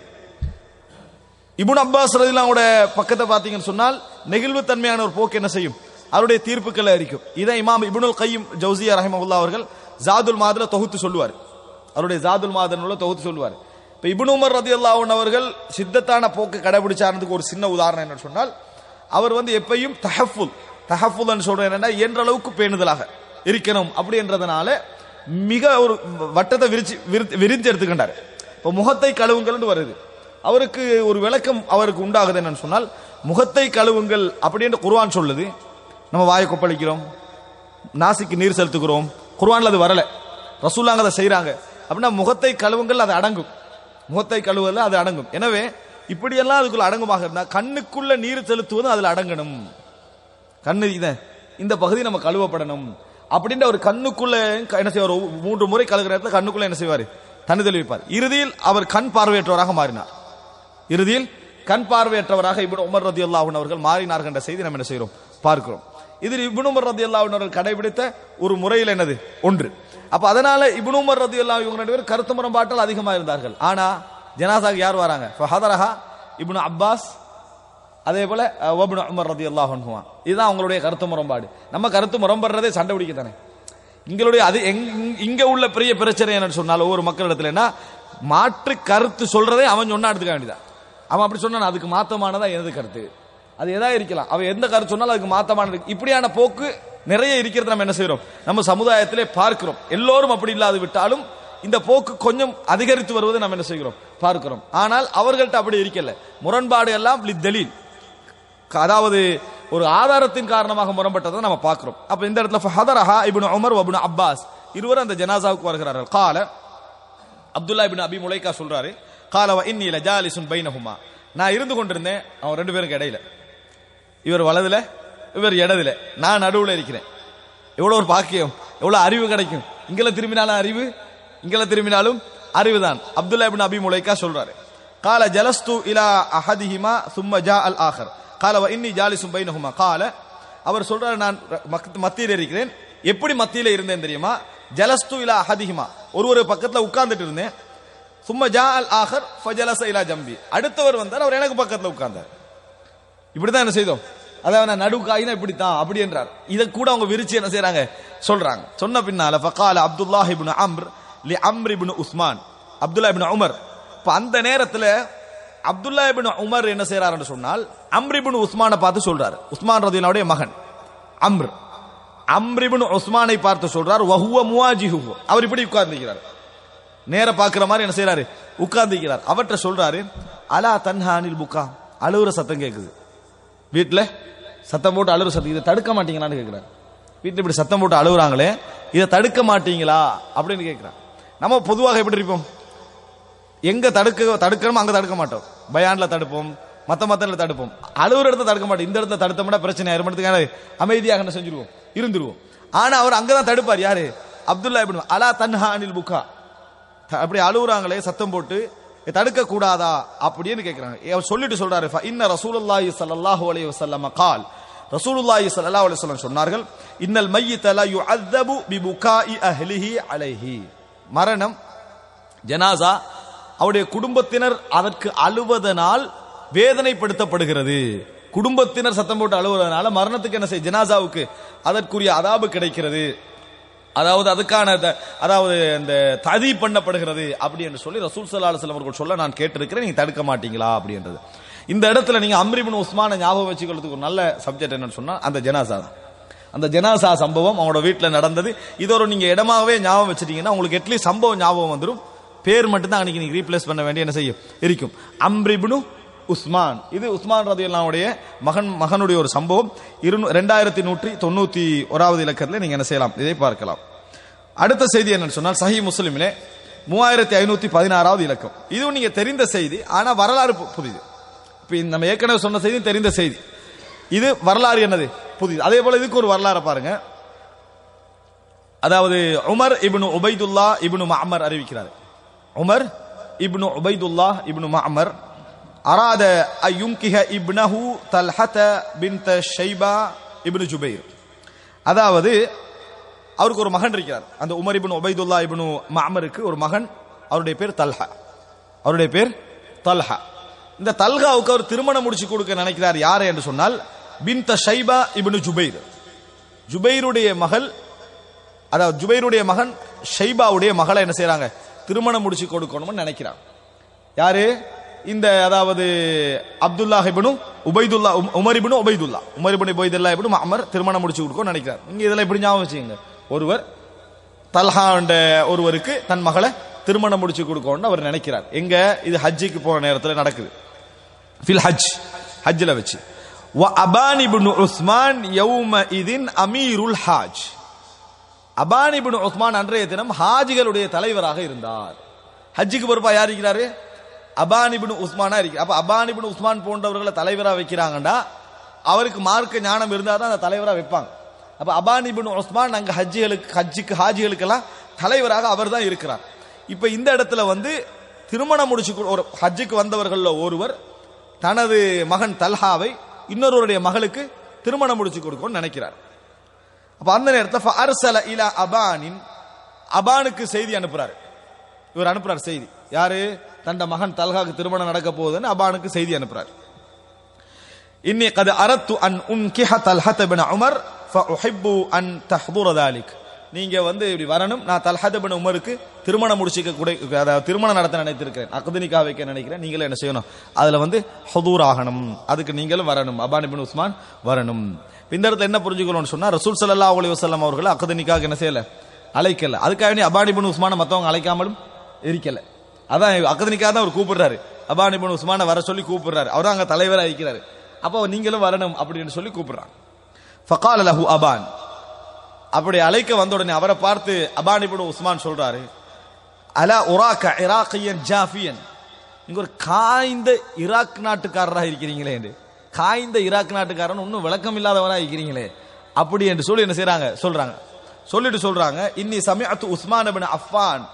இப்னு அப்பாஸ் ரதியல்லாஹுவோட பக்கத்தை பார்த்தீங்கன்னு சொன்னால் நெகிழ்வு தன்மையான ஒரு போக்கு என்ன செய்யும் அவருடைய தீர்ப்புக்கள்ல இருக்கும் இதை இமாம் இப்னுல் கையும் ஜவுசியா ரஹிமஹுல்லா அவர்கள் ஜாதுல் மாதுல தொகுத்து சொல்லுவார் அவருடைய ஜாதுல் மாதனுள்ள தொகுத்து சொல்லுவார் இப்ப இப்னு உமர் ரதியல்லாஹு அவர்கள் சித்தத்தான போக்கு கடைபிடிச்சார்னதுக்கு ஒரு சின்ன உதாரணம் என்ன சொன்னால் அவர் வந்து எப்பயும் தஹஃபுல் தஹஃபுல்னு சொல்றேன் என்னன்னா என்ற அளவுக்கு பேணுதலாக இருக்கணும் அப்படின்றதுனால மிக ஒரு வட்டத்தை விரிச்சு விரி- விரிஞ்சு எடுத்துக்கின்றார் இப்ப முகத்தை கழுவுங்கள்னு வருது அவருக்கு ஒரு விளக்கம் அவருக்கு உண்டாகுது என்னன்னு சொன்னால் முகத்தை கழுவுங்கள் அப்படின்னு குர்ஆன் சொல்லுது நம்ம வாயை கொப்பளிக்கிறோம் நாசிக்கு நீர் செலுத்துகிறோம் குர்ஆன்ல அது வரல ரசூலாங்க அதை செய்றாங்க அப்படின்னா முகத்தை கழுவுங்கள் அது அடங்கும் முகத்தை கழுவுதல் அது அடங்கும் எனவே இப்படியெல்லாம் அதுக்குள்ள அடங்குமாக இருந்தா கண்ணுக்குள்ள நீர் செலுத்துவதும் அதுல அடங்கணும் கண்ணு இத இந்த பகுதி நம்ம கழுவப்படணும் அப்படின்ற ஒரு கண்ணுக்குள்ள க- என்ன செய்வார் ஒவ்வொரு மூன்று முறை கழுகுற இடத்துல கண்ணுக்குள்ள என்ன செய்வார் தண்ணி தெளிவிப்பார் இறுதியில் அவர் கண் பார்வையற்றவராக மாறினார் இறுதியில் கண் பார்வையற்றவராக இப்னு உமர் ரதியுல்லாஹு அவர்கள் மாறினார்கள் என்ற செய்தி நம்ம என்ன செய்கிறோம் பார்க்கிறோம் இதில் இப்னு உமர் ரதியுல்லாஹு அவர்கள் கடைபிடித்த ஒரு முறையில் என்னது ஒன்று அப்ப அதனால இப்னு உமர் ரதியுல்லாஹு இவங்க ரெண்டு பேரும் கருத்து முரண்பாட்டால் அதிகமாக இருந்தார்கள் ஆனா ஜனாசாக்கு யார் வராங்க ஃபஹதரஹா இப்னு அப்பாஸ் அதே போல அஹ், வப்னு உமர் ரதி அல்லாஹ் இதுதான் அவங்களுடைய கருத்து முரண்பாடு நம்ம கருத்து முரண்படுறதே சண்டை பிடிக்க தானே எங்களுடைய அது எங்- இங்க உள்ள பெரிய பிரச்சனை என்னன்னு சொன்னால் ஒவ்வொரு மக்களிடத்துல என்ன மாற்று கருத்து சொல்றதே அவன் சொன்னா எடுத்துக்க வேண்டியதான் அவன் அப்படி சொன்னான் அதுக்கு மாத்தமானதா எனது கருத்து அது எதா இருக்கலாம் அவன் எந்த கருத்து சொன்னாலும் அதுக்கு மாத்தமானது இப்படியான போக்கு நிறைய இருக்கிறது நம்ம என்ன செய்றோம் நம்ம சமுதாயத்திலே பார்க்கிறோம் எல்லோரும் அப்படி இல்லாது விட்டாலும் இந்த போக்கு கொஞ்சம் அதிகரித்து வருவதை நம்ம என்ன செய்கிறோம் பார்க்கிறோம் ஆனால் அவர்கள்ட்ட அப்படி இருக்கல முரண்பாடு எல்லாம் தலீல் அதாவது ஒரு ஆதாரத்தின் காரணமாக முரண்பட்டதை நம்ம பார்க்கிறோம் அப்ப இந்த இடத்துல ஃபஹதரஹா இப்னு உமர் வப்னு அப்பாஸ் இருவரும் அந்த ஜனாசாவுக்கு வருகிறார்கள் கால அப்துல்லா இப்னு அபி முலைக்கா சொல்றாரு கால வ இன்னி லஜாலிசுன் பைனஹுமா நான் இருந்து கொண்டிருந்தேன் அவன் ரெண்டு பேருக்கு இடையில இவர் வலதுல இவர் இடதுல நான் நடுவுல இருக்கிறேன் எவ்வளவு ஒரு பாக்கியம் எவ்வளவு அறிவு கிடைக்கும் இங்கெல்லாம் திரும்பினாலும் அறிவு இங்கெல்லாம் திரும்பினாலும் அறிவுதான் அப்துல்லா இப்னு அபி முலைக்கா சொல்றாரு கால ஜலஸ்து இலா அஹதிஹிமா சும்ம ஜா அல் ஆஹர் கால வ இன்னி ஜாலிசும் பைனஹுமா கால அவர் சொல்றாரு நான் மக்- மத்தியில் இருக்கிறேன் எப்படி மத்தியில இருந்தேன் தெரியுமா ஜலஸ்து இலா அஹதிஹிமா ஒரு ஒரு பக்கத்துல உட்கார்ந்துட்டு இருந்தேன் சும்ம ஜா அல் ஆஹர் ஃபஜலச இலா ஜம்பி அடுத்தவர் வந்தார் அவர் எனக்கு பக்கத்துல உட்கார்ந்தார் இப்படிதான் என்ன செய்தோம் அதாவது நான் நடுவுக்காயினா இப்படித்தான் அப்படி என்றார் இதை கூட அவங்க விரிச்சு என்ன செய்றாங்க சொல்றாங்க சொன்ன பின்னால ஃபகால அப்துல்லாஹ் இப்னு அம்ர் லி Amr ibn Usman Abdullah ibn Umar இப்ப அந்த நேரத்துல அப்துல்லா இப்னு உமர் என்ன செய்யறாருன்னு சொன்னால் அம்ர் இப்னு உஸ்மானை பார்த்து சொல்றாரு உஸ்மான் ரதியல்லாவுடைய மகன் அம்ர் அம்ர் இப்னு உஸ்மானை பார்த்து சொல்றார் வஹுவ முவாஜிஹு அவர் இப்படி உட்கார்ந்திருக்கிறார் நேர பாக்குற மாதிரி என்ன செய்யறாரு உட்கார்ந்திருக்கிறார் அவற்றை சொல்றாரு அலா தன்ஹானில் புக்கா அழுவுற சத்தம் கேக்குது வீட்டுல சத்தம் போட்டு அழுவுற சத்தம் இதை தடுக்க மாட்டீங்களான்னு கேக்குறாரு வீட்டுல இப்படி சத்தம் போட்டு அழுகுறாங்களே இதை தடுக்க மாட்டீங்களா அப்படின்னு கேக்குறான் நம்ம பொதுவாக எப்படி இருப்போம் எங்க தடுக்க தடுக்கணுமோ அங்க தடுக்க மாட்டோம் பயான்ல தடுப்போம் மத்த மத்தல தடுப்போம் அழுவுற இடத்த தடுக்க மாட்டோம் இந்த இடத்துல தடுத்தோம்னா பிரச்சனை ஆயிரம் அமைதியாக என்ன செஞ்சிருவோம் இருந்துருவோம் ஆனா அவர் அங்கதான் தடுப்பார் யாரு அப்துல்லா இப்னு அலா தன்ஹானில் புக்கா த- அப்படி அழுகுறாங்களே சத்தம் போட்டு இதை தடுக்க கூடாதா அப்படின்னு கேக்குறாங்க அவர் சொல்லிட்டு சொல்றாரு "ஃப இன்ன ரசூலுல்லாஹி ஸல்லல்லாஹு அலைஹி வஸல்லம் கால் ரசூலுல்லாஹி ஸல்லல்லாஹு அலைஹி வஸல்லம் சொன்னார்கள் இன்னல் மையித லா யுஅذبு பிபுகாஇ அஹ்லிஹி அலைஹி மரணம் ஜனாசா அவருடைய குடும்பத்தினர் அதற்கு அழுவதனால் வேதனைப்படுத்தப்படுகிறது குடும்பத்தினர் சத்தம் போட்டு அழுவதனால மரணத்துக்கு என்ன செய்ய ஜனாசாவுக்கு அதற்குரிய அதாபு கிடைக்கிறது அதாவது அதுக்கான த- அதாவது இந்த ததி பண்ணப்படுகிறது அப்படி என்று சொல்லி ரசூல் சல்லா அலுவலம் அவர்கள் சொல்ல நான் கேட்டிருக்கிறேன் நீங்க தடுக்க மாட்டீங்களா அப்படின்றது இந்த இடத்துல நீங்க அம்ரிபின் உஸ்மான ஞாபகம் வச்சுக்கிறதுக்கு ஒரு நல்ல சப்ஜெக்ட் என்னன்னு சொன்னா அந்த ஜனாசா தான் அந்த ஜனாசா சம்பவம் அவங்களோட வீட்டில் நடந்தது இது ஒரு நீங்க இடமாவே ஞாபகம் வச்சிட்டீங்கன்னா உங்களுக்கு அட்லீஸ்ட் சம்பவம் ஞாபகம் வந்துடும் பேர் மட்டும்தான் அன்னைக்கு நீங்க ரீப்ளேஸ் பண்ண வேண்டிய என்ன செய்யும் இருக்கும் அம்ரிபினு உஸ்மான் இது உஸ்மான் ரதி அல்லாவுடைய மகன் மகனுடைய ஒரு சம்பவம் இரு ரெண்டாயிரத்தி நூற்றி தொண்ணூத்தி ஓராவது இலக்கத்தில் நீங்க என்ன செய்யலாம் இதை பார்க்கலாம் அடுத்த செய்தி என்னன்னு சொன்னால் சஹி முஸ்லிமிலே மூவாயிரத்தி ஐநூத்தி பதினாறாவது இலக்கம் இதுவும் நீங்க தெரிந்த செய்தி ஆனா வரலாறு பு- புதிது இப்ப இந்த நம்ம ஏற்கனவே சொன்ன செய்தி தெரிந்த செய்தி இது வரலாறு என்னது புதிது அதே போல இதுக்கு ஒரு வரலாறு பாருங்க அதாவது Umar ibn Ubaidullah ibn Mamar அறிவிக்கிறார் Umar ibn Ubaidullah ibn Mamar அராத அயுங்கிஹ இப்னஹு தல்ஹத பின்த ஷைபா இப்னு ஜுபைர் அதாவது அவருக்கு ஒரு மகன் இருக்கிறார் அந்த உமர் இப்னு உபைதுல்லா இப்னு மஅமருக்கு ஒரு மகன் அவருடைய பேர் தல்ஹா அவருடைய பேர் தல்ஹா இந்த தல்ஹாவுக்கு அவர் திருமணம் முடிச்சு கொடுக்க நினைக்கிறார் யாரை என்று சொன்னால் பின்த ஷைபா இப்னு ஜுபைர் ஜுபைருடைய மகள் அதாவது ஜுபைருடைய மகன் ஷைபாவுடைய மகளை என்ன செய்றாங்க திருமணம் முடிச்சு கொடுக்கணும்னு நினைக்கிறான் யாரு இந்த அதாவது அப்துல்லா இப்னு உபைதுல்லா உம்- Umar ibn Ubaidullah Umar ibn Ubaidullah ibn Mamar திருமணம் முடிச்சு கொடுக்கணும்னு நினைக்கிறார் நீங்க இதெல்லாம் இப்படி ஞாபகம் வச்சுக்கோங்க ஒருவர் தல்ஹா என்ற ஒருவருக்கு தன் மகளை திருமணம் முடிச்சு கொடுக்கணும்னு அவர் நினைக்கிறார் எங்க இது ஹஜ்ஜிக்கு போன நேரத்தில் நடக்குது ஃபில் ஹஜ் ஹஜ்ல வச்சு வ அபான் இப்னு உஸ்மான் யௌம இதின் அமீருல் ஹாஜ் அபான் இப்னு உஸ்மான் அன்றைய தினம் ஹாஜிகளுடைய தலைவராக இருந்தார் ஹஜ்ஜுக்கு பொறுப்பா யார் இருக்கிறாரு அபான் இப்னு உஸ்மானா இருக்கு அப்ப அபான் இப்னு உஸ்மான் போன்றவர்களை தலைவரா வைக்கிறாங்கடா அவருக்கு மார்க்க ஞானம் இருந்தா தான் அந்த தலைவரா வைப்பாங்க அப்ப அபான் இப்னு உஸ்மான் அங்க ஹஜ்ஜிகளுக்கு ஹஜ்ஜுக்கு ஹாஜிகளுக்கெல்லாம் தலைவராக அவர் தான் இருக்கிறார் இப்ப இந்த இடத்துல வந்து திருமணம் முடிச்சு கொடு- ஒரு ஹஜ்ஜுக்கு வந்தவர்கள்ல ஒருவர் தனது மகன் தல்ஹாவை இன்னொருவருடைய மகளுக்கு திருமணம் முடிச்சு கொடுக்கணும்னு நினைக்கிறார் அப்ப அந்த நேரத்தில் அர்சல இலா அபானின் அபானுக்கு செய்தி அனுப்புறாரு இவர் அனுப்புறார் செய்தி யாரு தண்ட மகன் தல்காக்கு திருமணம் நடக்க போகுதுன்னு அபானுக்கு செய்தி அனுப்புறாரு இன்னி கது அரத்து அன் உன் கிஹ தல்ஹத் பின் உமர் ஃபஉஹிப்பு அன் தஹ்துர தாலிக் நீங்க வந்து இப்படி வரணும் நான் தல்ஹத் பின் உமருக்கு திருமணம் முடிச்சிக்க கூட அதாவது திருமணம் நடத்த நினைத்திருக்கிறேன் அக்தனிக்கா வைக்க நினைக்கிறேன் நீங்களும் என்ன செய்யணும் அதுல வந்து ஹுதூர் ஆகணும் அதுக்கு நீங்களும் வரணும் அபான் பின் உஸ்மான் வரணும் இந்த இடத்துல என்ன புரிஞ்சுக்கணும்னு சொன்னா ரசூல் ஸல்லல்லாஹு அலைஹி வஸல்லம் அவர்கள் அக்தனிக்காக என்ன செய்யல அழைக்கல அதுக்காக வேண்டி அபான் பின் உஸ்மான மத்தவங்க அழைக்காமலும் இருக்கல அதான் அக்கதனிக்காக தான் அவர் கூப்பிடுறாரு அபான் இப்னு உஸ்மான வர சொல்லி கூப்பிடுறாரு அவர் அங்க தலைவரா இருக்கிறாரு அப்போ நீங்களும் வரணும் அப்படின்னு சொல்லி கூப்பிடுறாங்க ஃபகால லஹு அபான் அப்படி அழைக்க வந்த உடனே அவரை பார்த்து அபான் இப்னு உஸ்மான் சொல்றாரு அலா உராக்க இராக்கியன் ஜாஃபியன் நீங்க ஒரு காய்ந்த ஈராக் நாட்டுக்காரராக இருக்கிறீங்களே என்று காய்ந்த ஈராக் நாட்டுக்காரன் இன்னும் விளக்கம் இல்லாதவராக இருக்கிறீங்களே அப்படி என்று சொல்லி என்ன செய்றாங்க சொல்றாங்க சொல்லிட்டு சொல்றாங்க இன்னி சமயத்து உஸ்மான் பின் அஃபான்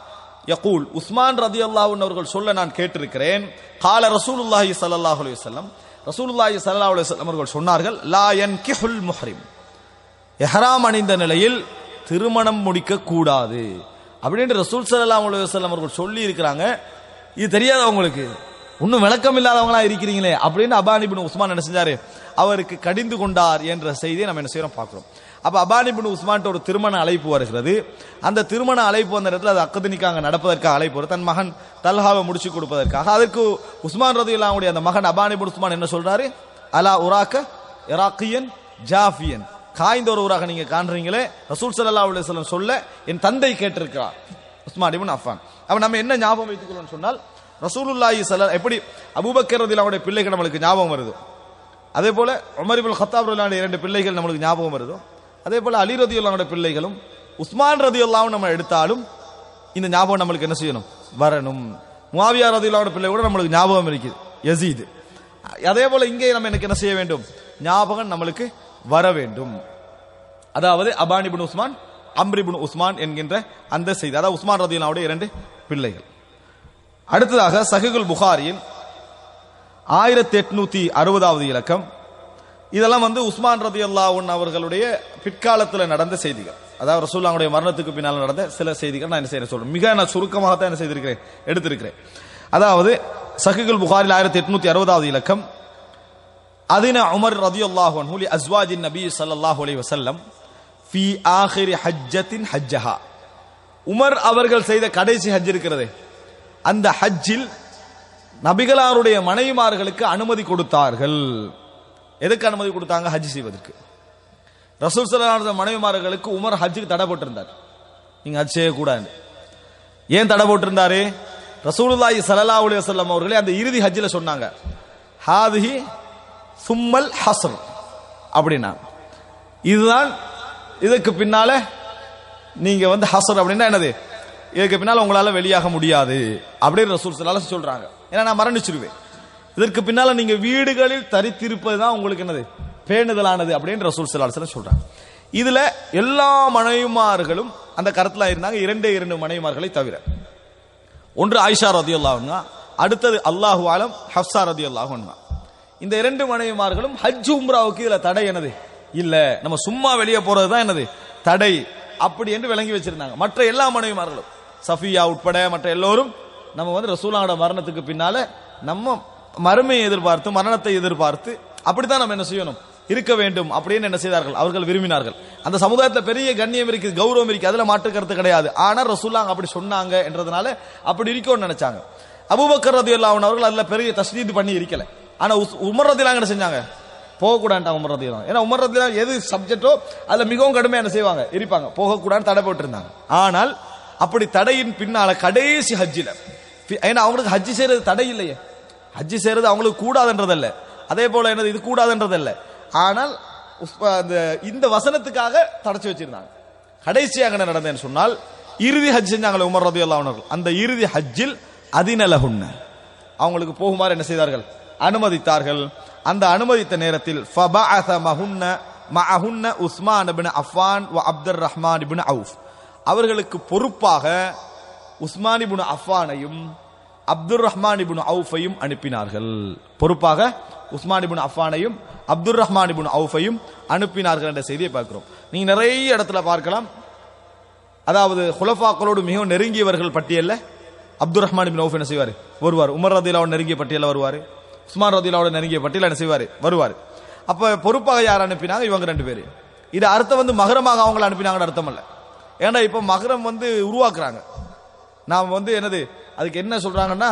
யகூல் உஸ்மான் ரதி அவர்கள் சொல்ல நான் கேட்டிருக்கிறேன் கால ரசூலுல்லாஹி ஸல்லல்லாஹு அலைஹி வஸல்லம் ரசூலுல்லாஹி ஸல்லல்லாஹு அலைஹி வஸல்லம் அவர்கள் சொன்னார்கள் லா யன்கிஹுல் முஹ்ரிம் எஹ்ராம் அணிந்த நிலையில் திருமணம் முடிக்க கூடாது அப்படின்னு ரசூல் ஸல்லல்லாஹு அலைஹி வஸல்லம் அவர்கள் சொல்லி இருக்கிறாங்க இது தெரியாத உங்களுக்கு இன்னும் விளக்கம் இல்லாதவங்களா இருக்கிறீங்களே அப்படின்னு அபானி பின் உஸ்மான் என்ன செஞ்சாரு அவருக்கு கடிந்து கொண்டார் என்ற செய்தியை நம்ம என்ன செய்யறோம் பார்க்கிறோம் அப்ப அபானி பின் உஸ்மான்ட்ட ஒரு திருமண அழைப்பு வருகிறது அந்த திருமண அழைப்பு வந்த இடத்துல அது அக்கதனிக்காக நடப்பதற்காக அழைப்பு வரும் தன் மகன் தல்ஹாவை முடிச்சு கொடுப்பதற்காக அதற்கு உஸ்மான் ரதியுல்லாவுடைய அந்த மகன் அபானி பின் உஸ்மான் என்ன சொல்றாரு அலா உராக்க இராக்கியன் ஜாஃபியன் காய்ந்த ஒரு ஊராக நீங்க காண்றீங்களே ரசூல் ஸல்லல்லாஹு அலைஹி வஸல்லம் சொல்ல என் தந்தை கேட்டிருக்கிறார் உஸ்மான் இப்னு அஃபான் அப்ப நம்ம என்ன ஞாபகம் வைத்துக் கொள்ளணும் சொன்னால் ரசூலுல்லாஹி ஸல்லல்லாஹு எப்படி அபூபக்கர் ரதியல்லாஹுடைய பிள்ளைகள் நம்மளுக்கு ஞாபகம் வருது அதே போல உமர் இப்னு கத்தாப் ரதியல்லாஹுடைய இரண்டு பிள்ளைகள் நம்மளுக்கு ஞாபகம் வருதோ அதே போல அலி ரதியல்லாஹுடைய பிள்ளைகளும் உஸ்மான் ரதியல்லாஹு நம்ம எடுத்தாலும் இந்த ஞாபகம் நம்மளுக்கு என்ன செய்யணும் வரணும் முவாவியா ரதியல்லாஹுடைய பிள்ளை கூட நம்மளுக்கு ஞாபகம் இருக்குது யசீத் அதே போல இங்கே நம்ம எனக்கு என்ன செய்ய வேண்டும் ஞாபகம் நம்மளுக்கு வர வேண்டும் அதாவது அபானி பின் உஸ்மான் அம்ரி பின் உஸ்மான் என்கின்ற அந்த செய்தி அதாவது உஸ்மான் ரதியல்லாவுடைய இரண்டு பிள்ளைகள் அடுத்ததாக சஹிகுல் புகாரியின் ஆயிரத்தி எட்நூத்தி அறுபதாவது இலக்கம் இதெல்லாம் வந்து உஸ்மான் ரதி அல்லாவுன் அவர்களுடைய பிற்காலத்தில் நடந்த செய்திகள் அதாவது ரசூல்லாவுடைய மரணத்துக்கு பின்னால் நடந்த சில செய்திகள் நான் என்ன செய்ய சொல்றேன் மிக நான் சுருக்கமாகத்தான் என்ன செய்திருக்கிறேன் எடுத்திருக்கிறேன் அதாவது சஹிகுல் புகாரில் ஆயிரத்தி எட்நூத்தி அறுபதாவது இலக்கம் அதின உமர் ரதி அல்லாஹு லி அஸ்வாஜின் நபி ஸல்லல்லாஹு அலைஹி வஸல்லம் ஃபி ஆஹிரி ஹஜ்ஜத்தின் ஹஜ்ஜஹா உமர் அவர்கள் செய்த கடைசி ஹஜ் இருக்கிறதே அந்த ஹஜ்ஜில் நபிகளாருடைய மனைவிமார்களுக்கு அனுமதி கொடுத்தார்கள் எதுக்கு அனுமதி கொடுத்தாங்க ஹஜ் செய்வதற்கு ரசூல் சல்லாஹ் மனைவிமார்களுக்கு உமர் ஹஜ்ஜுக்கு தடை போட்டிருந்தார் நீங்க ஹஜ் செய்யக்கூடாது ஏன் தடை போட்டிருந்தாரு ரசூலுல்லாஹி ஸல்லல்லாஹு அலைஹி வஸல்லம் அவர்களே அந்த இறுதி ஹஜ்ஜில சொன்னாங்க ஹாதிஹி சும்மல் ஹஸ்ர் அப்படின்னா இதுதான் இதுக்கு பின்னால நீங்க வந்து ஹசர் அப்படின்னா என்னது இதுக்கு பின்னால உங்களால வெளியாக முடியாது அப்படின்னு ரசூல் ஸல்லல்லாஹு அலைஹி சொல்றாங்க ஏன்னா நான் மரணிச்சிருவேன் இதற்கு பின்னால நீங்க வீடுகளில் தரித்திருப்பது தான் உங்களுக்கு என்னது பேணுதலானது அப்படின்னு ரசூல் ஸல்லல்லாஹு அலைஹி வஸல்லம் சொல்றாங்க இதுல எல்லா மனைவிமார்களும் அந்த கருத்துல இருந்தாங்க இரண்டே இரண்டு மனைவிமார்களை தவிர ஒன்று ஆயிஷா ரதியுல்லாஹு அன்ஹா அடுத்தது அல்லாஹு ஆலம் ஹப்சா ரதியுல்லாஹு அன்ஹா இந்த இரண்டு மனைவிமார்களும் ஹஜ் உம்ராவுக்கு இதுல தடை என்னது இல்ல நம்ம சும்மா வெளியே போறது தான் என்னது தடை அப்படி என்று விளங்கி வச்சிருந்தாங்க மற்ற எல்லா மனைவிமார்களும் சஃபியா உட்பட மற்ற எல்லோரும் நம்ம வந்து ரசூலாவோட மரணத்துக்கு பின்னால நம்ம மறுமையை எதிர்பார்த்து மரணத்தை எதிர்பார்த்து அப்படித்தான் நம்ம என்ன செய்யணும் இருக்க வேண்டும் அப்படின்னு என்ன செய்தார்கள் அவர்கள் விரும்பினார்கள் அந்த சமுதாயத்துல பெரிய கண்ணியம் இருக்கு கௌரவம் இருக்கு அதுல மாற்று கருத்து கிடையாது ஆனா ரசூலாங்க அப்படி சொன்னாங்க என்றதுனால அப்படி இருக்கும்னு நினைச்சாங்க அபூபக்கர் ரதியுல்லாஹு அவர்கள் அதுல பெரிய தஸ்தீத் பண்ணி இருக்கல ஆனா உஸ்- உமர் ரதியெல்லாம் என்ன செஞ்சாங்க போகக்கூடாது உமர் ரதியெல்லாம் ஏன்னா உமர் ரதியெல்லாம் எது சப்ஜெக்டோ அதுல மிகவும் கடுமையா என்ன செய்வாங்க இருப்பாங்க போகக்கூடாதுன்னு தடை போட்டிருந்தாங்க ஆனால் அப்படி தடையின் பின்னால கடைசி ஹஜ்ஜில ஃபி- ஏன்னா அவங்களுக்கு ஹஜ்ஜி செய்யறது தடை இல்லையே ஹஜ்ஜி செய்யறது அவங்களுக்கு கூடாதுன்றதல்ல அதே போல என்னது இது கூடாதுன்றதல்ல ஆனால் உஸ்- அந்த இந்த வசனத்துக்காக தடைச்சு வச்சிருந்தாங்க கடைசியாக என்ன நடந்ததுன்னு சொன்னால் இறுதி ஹஜ் செஞ்சாங்களே உமர் ரதி அவர்கள் அந்த இறுதி ஹஜ்ஜில் அதிநலகுன்ன அவங்களுக்கு போகுமாறு என்ன செய்தார்கள் அனுமதித்தார்கள் அந்த அனுமதித்த நேரத்தில் ஃபபஅஸ மஹுன்ன மஅஹுன்ன உஸ்மான் இப்னு அஃபான் வ அப்துர் ரஹ்மான் இப்னு அவுஃப் அவர்களுக்கு பொறுப்பாக உஸ்மான் இப்னு அஃபானையும் அப்துர் ரஹ்மான் இப்னு அவுஃபையும் அனுப்பினார்கள் பொறுப்பாக உஸ்மான் இப்னு அஃபானையும் அப்துர் ரஹ்மான் இப்னு அவுஃபையும் அனுப்பினார்கள் என்ற செய்தியை பார்க்கிறோம் நீங்க நிறைய இடத்துல பார்க்கலாம் அதாவது ஹுலஃபாக்களோடு மிகவும் நெருங்கியவர்கள் பட்டியல்ல அப்துல் ரஹ்மான் பின் அவுஃப் என்ன செய்வார் வருவார் உமர் ரதிலாவோட நெருங்கிய பட்டியல வருவார் உஸ்மான் ரதிலாவோட நெருங்கிய பட்டியல என்ன செய்வார் வருவார் அப்ப பொறுப்பாக யார் அனுப்பினாங்க இவங்க ரெண்டு பேரு இது அர்த்தம் வந்து மகரமாக அவங்கள அனுப்பினாங்கன்னு அர்த்தம் இல்ல ஏன்னா இப்ப மகரம் வந்து உருவாக்குறாங்க நாம் வந்து என்னது அதுக்கு என்ன சொல்றாங்கன்னா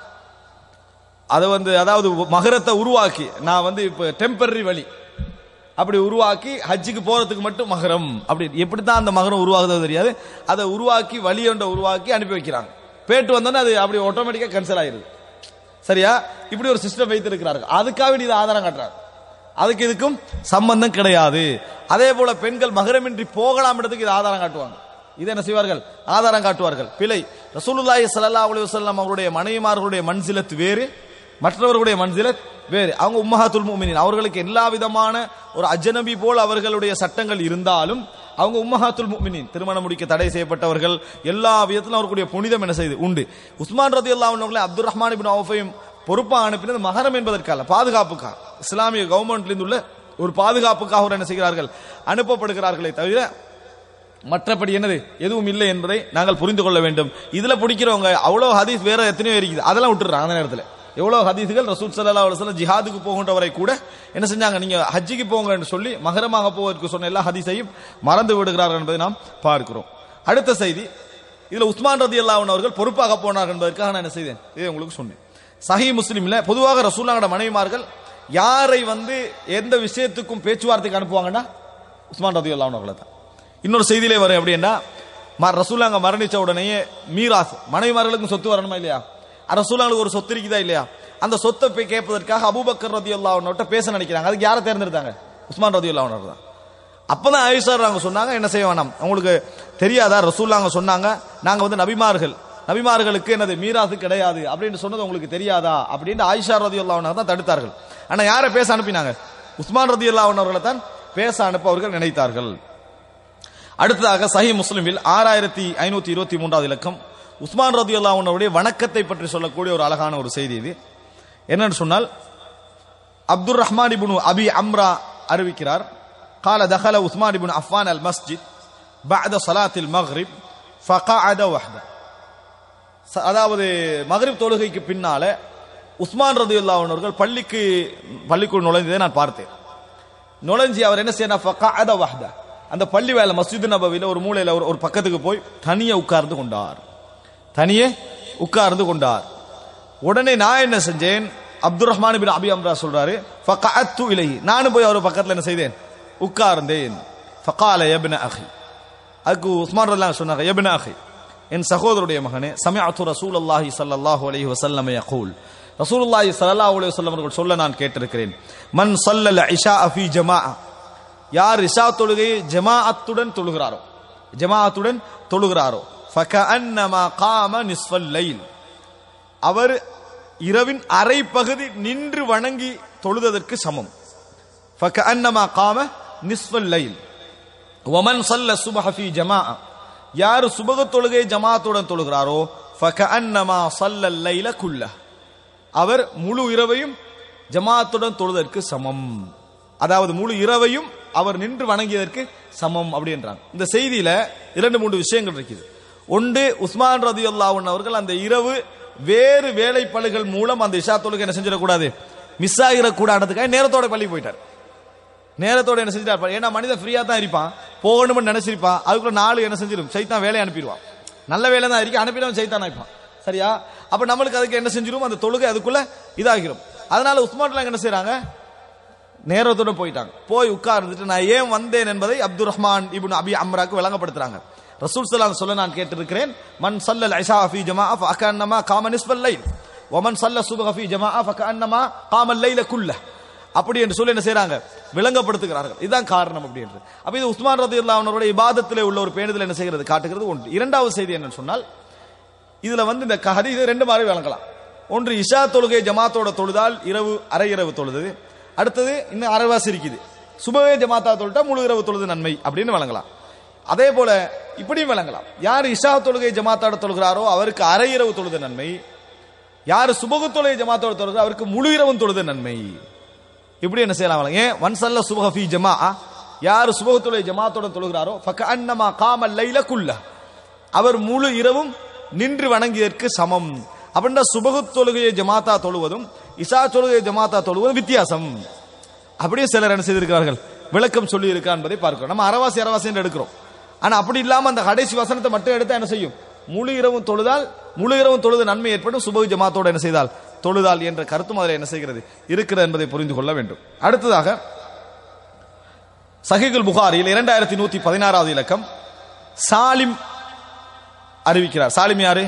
அதை வந்து அதாவது மகரத்தை உருவாக்கி நான் வந்து இப்ப டெம்பரரி வழி அப்படி உருவாக்கி ஹஜ்ஜுக்கு போறதுக்கு மட்டும் மகரம் அப்படி எப்படி தான் அந்த மகரம் உருவாகுதோ தெரியாது அதை உருவாக்கி வழி ஒன்றை உருவாக்கி அனுப்பி வைக்கிறாங்க பேட்டு வந்தோன்னே அது அப்படி ஆட்டோமேட்டிக்கா கேன்சல் ஆயிருது சரியா இப்படி ஒரு சிஸ்டம் வைத்திருக்கிறார்கள் அதுக்காக இது ஆதாரம் காட்டுறாங்க அதுக்கு இதுக்கும் சம்பந்தம் கிடையாது அதே போல பெண்கள் மகரமின்றி போகலாம்ன்றதுக்கு இது ஆதாரம் காட்டுவாங்க இது என்ன செய்வார்கள் ஆதாரம் காட்டுவார்கள் பிழை ரசூலுல்லாஹி ஸல்லல்லாஹு அலைஹி வஸல்லம் அவருடைய மனைவிமார்களுடைய மன்சிலத் வேறு மற்றவர்களுடைய மன்சிலத் வேறு அவங்க உம்மஹாத்துல் முஃமினீன் அவர்களுக்கு எல்லா விதமான ஒரு அஜனபி போல் அவர்களுடைய சட்டங்கள் இருந்தாலும் அவங்க உம்மஹாத்துல் முஃமினீன் திருமணம் முடிக்க தடை செய்யப்பட்டவர்கள் எல்லா விதத்திலும் அவர்களுடைய புனிதம் என்ன செய்து உண்டு உஸ்மான் ரதி அல்லாஹ் அப்துல் ரஹ்மான் இபின் அவுஃபையும் பொறுப்பாக அனுப்பினது மகரம் என்பதற்காக பாதுகாப்புக்காக இஸ்லாமிய கவர்மெண்ட்லேருந்து உள்ள ஒரு பாதுகாப்புக்காக அவர் என்ன செய்கிறார்கள் அனுப்பப்படுகிறார்களே தவிர மற்றபடி என்னது எதுவும் இல்லை என்பதை நாங்கள் புரிந்து கொள்ள வேண்டும் இதுல பிடிக்கிறவங்க அவ்வளவு ஹதீஸ் வேற எத்தனையோ இருக்குது அதெல்லாம் விட்டுறாங்க அந்த நேரத்தில் எவ்வளவு ஹதீஸ்கள் ரசூல் சல்லா அலுவலம் ஜிஹாதுக்கு போகின்றவரை கூட என்ன செஞ்சாங்க நீங்க ஹஜ்ஜிக்கு போங்கன்னு சொல்லி மகரமாக போவதற்கு சொன்ன எல்லா ஹதீஸையும் மறந்து விடுகிறார்கள் என்பதை நாம் பார்க்கிறோம் அடுத்த செய்தி இதுல உஸ்மான் ரதி அல்லாஹன் அவர்கள் பொறுப்பாக போனார்கள் என்பதற்காக நான் என்ன செய்தேன் இதை உங்களுக்கு சொன்னேன் சஹி முஸ்லிம்ல பொதுவாக ரசூல்லாங்கட மனைவிமார்கள் யாரை வந்து எந்த விஷயத்துக்கும் பேச்சுவார்த்தைக்கு அனுப்புவாங்கன்னா உஸ்மான் ரதி அல்லாஹன் அவர்களை தான் இன்னொரு செய்தியிலே வரும் எப்படின்னா ம- ரசூலாங்க மரணிச்ச உடனேயே மீராஸ் மனைவிமார்களுக்கும் சொத்து வரணுமா இல்லையா ரசூலாங்களுக்கு ஒரு சொத்து இருக்குதா இல்லையா அந்த சொத்தை போய் கேட்பதற்காக அபூபக்கர் ரதி அல்லாஹ்னோட்ட பேச நினைக்கிறாங்க அதுக்கு யாரை தேர்ந்தெடுத்தாங்க உஸ்மான் ரதி அல்லாஹ் தான் அப்பதான் ஆயிஷார் அவங்க சொன்னாங்க என்ன செய்ய வேணாம் உங்களுக்கு தெரியாதா ரசூல்லாங்க சொன்னாங்க நாங்க வந்து நபிமார்கள் நபிமார்களுக்கு என்னது மீராசு கிடையாது அப்படின்னு சொன்னது உங்களுக்கு தெரியாதா அப்படின்னு ஆயிஷா ரதி அல்லாஹ் தான் தடுத்தார்கள் ஆனா யாரை பேச அனுப்பினாங்க உஸ்மான் ரதி அல்லாஹ் அவர்களை தான் பேச அனுப்ப அவர்கள் நினைத்தார்கள் அடுத்ததாக சஹி முஸ்லிமில் ஆறாயிரத்தி ஐநூத்தி இருபத்தி மூன்றாவது இலக்கம் உஸ்மான் ரதி அல்லாவுடைய வணக்கத்தை பற்றி சொல்லக்கூடிய ஒரு அழகான ஒரு செய்தி இது என்னன்னு சொன்னால் அப்துல் ரஹ்மான் இப்னு அபி அம்ரா அறிவிக்கிறார் قال دخل عثمان بن عفان المسجد بعد صلاة المغرب فقعد وحده ச- அதாவது மகரிப் தொழுகைக்கு பின்னால உஸ்மான் ரதியுல்லாஹ் அவர்கள் பள்ளிக்கு பள்ளிக்குள் நுழைந்ததை நான் பார்த்தேன் நுழைஞ்சி அவர் என்ன செய்யணும் ஃபகாத வஹ்த அந்த பள்ளி வேலை மஸ்ஜித் நபவில ஒரு மூலையில ஒரு ஒரு பக்கத்துக்கு போய் தனியே உட்கார்ந்து கொண்டார் தனியே உட்கார்ந்து கொண்டார் உடனே நான் என்ன செஞ்சேன் அப்துல் ரஹ்மான் பின் அபி அம்ரா சொல்றாரு ஃபகஅத்து இலைஹி நானும் போய் அவர் பக்கத்துல என்ன செய்தேன் உட்கார்ந்தேன் ஃபகால யப்ன அஹி அதுக்கு உஸ்மான் ரலியல்லாஹு சொன்னாங்க யப்ன அஹி என் சகோதரருடைய மகனே சமயத்து ரசூலுல்லாஹி ஸல்லல்லாஹு அலைஹி வஸல்லம் யகூல் ரசூலுல்லாஹி ஸல்லல்லாஹு அலைஹி வஸல்லம் அவர்கள் சொல்ல நான் கேட்டிருக்கிறேன் மன் ஸல்லல் இஷா ஃபீ ஜமாஅ யார் இஷா தொழுகையை ஜமாஅத்துடன் தொழுகிறாரோ ஜமாஅத்துடன் தொழுகிறாரோ ஃபகஅன்னமா காம நிஸ்ஃபல் லைல் அவர் இரவின் அரை பகுதி நின்று வணங்கி தொழுததற்கு சமம் ஃபகஅன்னமா காம நிஸ்ஃபல் லைல் ஒமன் சல்ல சுபஹ ஃபீ ஜமாஅ யார் சுபக தொழுகை ஜமாத்துடன் தொழுகிறாரோ ஃபகஅன்னமா சல்லல் லைல குல்ல அவர் முழு இரவையும் ஜமாத்துடன் தொழுதற்கு சமம் அதாவது முழு இரவையும் அவர் நின்று வணங்கியதற்கு சமம் அப்படின்றாங்க இந்த செய்தியில இரண்டு மூன்று விஷயங்கள் இருக்குது ஒன்று உஸ்மான் ரதி அவர்கள் அந்த இரவு வேறு வேலைப்பளுகள் மூலம் அந்த இஷா தொழுகை என்ன செஞ்சிடக்கூடாது மிஸ் ஆகிடக்கூடாதுக்காக நேரத்தோட பள்ளி போயிட்டார் நேரத்தோட என்ன செஞ்சிட்டார் ஏன்னா மனிதன் ஃப்ரீயா தான் இருப்பான் போகணும்னு நினைச்சிருப்பான் அதுக்குள்ள நாலு என்ன செஞ்சிடும் சைத்தான் வேலையை அனுப்பிடுவான் நல்ல வேலை தான் இருக்கு அனுப்பினவன் சைத்தான் ஆயிப்பான் சரியா அப்ப நம்மளுக்கு அதுக்கு என்ன செஞ்சிரும் அந்த தொழுகை அதுக்குள்ள இதாகிரும் அதனால உஸ்மான்ல என்ன செய்றாங்க நேரத்தோட போயிட்டாங்க போய் உட்கார்ந்துட்டு நான் ஏன் வந்தேன் என்பதை அப்துல் ரஹ்மான் இப்னு அபி அம்ராக்கு விளங்கப்படுத்துறாங்க ரசூல் ஸல்லல்லாஹு சொல்ல நான் கேட்டிருக்கிறேன் மன் சல்லல் இஷா ஃபீ ஜமாஅ ஃபஅக்கன்னமா காம நிஸ்ஃபல் லைல் வமன் சல்ல சுபஹ ஃபீ ஜமாஅ ஃபகன்னமா காம லைல குல்ல அப்படி என்று சொல்லி என்ன செய்றாங்க விளங்கப்படுத்துகிறார்கள் இதுதான் காரணம் அப்படி என்று அப்ப இது உஸ்மான் ரதியல்லாஹு அவர்களுடைய இபாதத்திலே உள்ள ஒரு பேணுதல் என்ன செய்கிறது காட்டுகிறது ஒன்று இரண்டாவது செய்தி என்னன்னு சொன்னால் இதுல வந்து இந்த ஹதீஸை ரெண்டு மாதிரி விளங்கலாம் ஒன்று இஷா தொழுகை ஜமாத்தோட தொழுதால் இரவு அரை இரவு தொழுது அடுத்தது இன்னும் அரைவாசி இருக்குது சுபவே ஜமாத்தா தொழுட்டா முழு இரவு தொழுது நன்மை அப்படின்னு வழங்கலாம் அதே போல இப்படியும் விளங்கலாம் யார் இஷா தொழுகை ஜமாத்தோட தொழுகிறாரோ அவருக்கு அரை இரவு தொழுது நன்மை யார் சுபகு தொழுகை ஜமாத்தோட தொழுகிறோ அவருக்கு முழு இரவும் தொழுது நன்மை இப்படி என்ன செய்யலாம் வழங்க ஏன் ஒன் சல்ல சுபஹ ஃபீ ஜமா யார் சுபகு தொழுகை ஜமாத்தோட தொழுகிறாரோ ஃபக அன்னமா காமல் லைல குல்ல அவர் முழு இரவும் நின்று வணங்கியதற்கு சமம் அப்படின்ற சுபகு தொழுகையை ஜமாத்தா தொழுவதும் இசா தொழுகையை ஜமாத்தா தொழுவதும் வித்தியாசம் அப்படியே சிலர் என்ன செய்திருக்கிறார்கள் விளக்கம் சொல்லி இருக்கா என்பதை பார்க்கிறோம் நம்ம அரவாசி அரவாசி என்று எடுக்கிறோம் ஆனா அப்படி இல்லாம அந்த கடைசி வசனத்தை மட்டும் எடுத்தா என்ன செய்யும் முழு இரவும் தொழுதால் முழு இரவும் தொழுது நன்மை ஏற்படும் சுபகு ஜமாத்தோட என்ன செய்தால் தொழுதால் என்ற கருத்தும் அதில் என்ன செய்கிறது இருக்கிறது என்பதை புரிந்து கொள்ள வேண்டும் அடுத்ததாக சஹிகுல் புகாரில் இரண்டாயிரத்தி நூத்தி பதினாறாவது இலக்கம் சாலிம் அறிவிக்கிறார் சாலிம் யாரு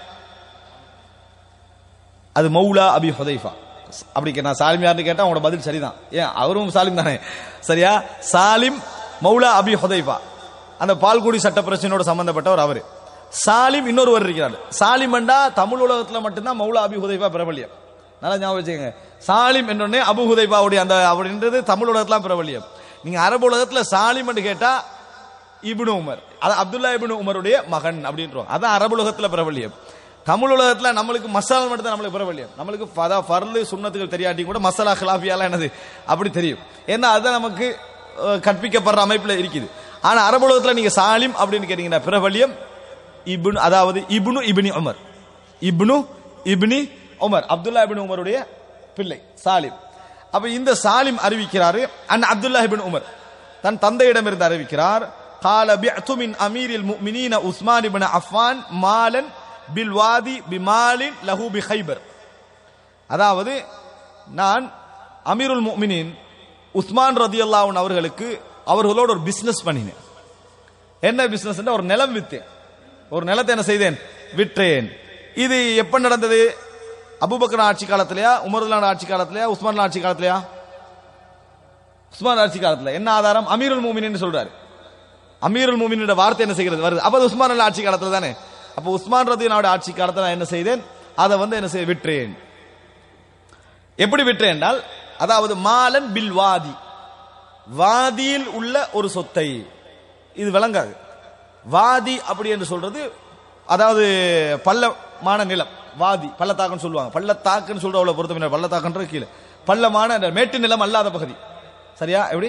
அது மௌலா அபி ஹுதைஃபா அப்படி கே- நான் சாலிம் யாருன்னு கேட்டா உங்களோட பதில் சரிதான் ஏன் அவரும் சாலிம் தானே சரியா சாலிம் மௌலா அபி ஹுதைஃபா அந்த பால்குடி சட்ட பிரச்சனையோட சம்பந்தப்பட்டவர் அவரு சாலிம் இன்னொருவர் இருக்கிறார் சாலிம் என்றா தமிழ் உலகத்துல மட்டும்தான் மௌலா அபி ஹுதைஃபா பிரபல்யம் நல்லா ஞாபகம் வச்சுக்கோங்க சாலிம் என்றோடனே அபு ஹுதைஃபாவுடைய அந்த அப்படின்றது தமிழ் உலகத்துல பிரபல்யம் நீங்க அரபு உலகத்துல சாலிம் என்று கேட்டா இப்னு உமர் அது அப்துல்லா இப்னு உமருடைய மகன் அப்படின்றோம் அதான் அரபு உலகத்துல பிரபல்யம் தமிழ் உலகத்துல நம்மளுக்கு மசாலா மட்டும் தான் நம்மளுக்கு பிரபல்யம் நம்மளுக்கு ஃபதா ஃபர்லு சுன்னத்துகள் தெரியாட்டி கூட மசாலா ஹிலாஃபியாலாம் என்னது அப்படி தெரியும் ஏன்னா அதுதான் நமக்கு அஹ், கற்பிக்கப்படுற அமைப்புல இருக்குது ஆனா அரபு உலகத்துல நீங்க சாலிம் அப்படின்னு கேட்டீங்கன்னா பிரபல்யம் இப்னு அதாவது ibn ibni Umar ibn ibni Umar Abdullah ibn உமருடைய பிள்ளை சாலிம் அப்ப இந்த சாலிம் அறிவிக்கிறாரு அன் அப்துல்லா இப்னு உமர் தன் தந்தையிடமிருந்து அறிவிக்கிறார் قال بعت من امير المؤمنين عثمان بن عفان مالا بالوادي بمال له بخيبر அதாவது நான் அமீருல் முஃமினீன் உஸ்மான் ரதியல்லாஹு அன்ஹு அவர்களுக்கு அவர்களோட ஒரு பிசினஸ் பண்ணினேன் என்ன பிசினஸ் ஒரு நிலம் வித்தேன் ஒரு நிலத்தை என்ன செய்தேன் விற்றேன் இது எப்ப நடந்தது அபூபக்கர் ஆட்சி காலத்திலயா உமருல்லான ஆட்சி காலத்திலயா உஸ்மான் ஆட்சி காலத்திலயா உஸ்மான் ஆட்சி காலத்துல என்ன ஆதாரம் அமீருல் மூமினின்னு சொல்றாரு அமீருல் மூமினோட வார்த்தை என்ன செய்கிறது வருது அப்ப அது உஸ்மான் அல்லா ஆட்சி காலத்துல தானே அப்ப உஸ்மான் ரதியனோட ஆட்சி காலத்துல நான் என்ன செய்தேன் அதை வந்து என்ன செய்ய விற்றேன் எப்படி விற்றேன் என்றால் அதாவது மாலன் பில் வாதி வாதியில் உள்ள ஒரு சொத்தை இது விளங்காது வாதி அப்படி என்று சொல்றது அதாவது பள்ளமான நிலம் வாதி பள்ளத்தாக்குன்னு சொல்லுவாங்க பள்ளத்தாக்குன்னு சொல்ற அவ்வளவு பொருத்தம் பள்ளத்தாக்குன்றது கீழே பள்ளமான அந்த மேட்டு நிலம் அல்லாத பகுதி சரியா எப்படி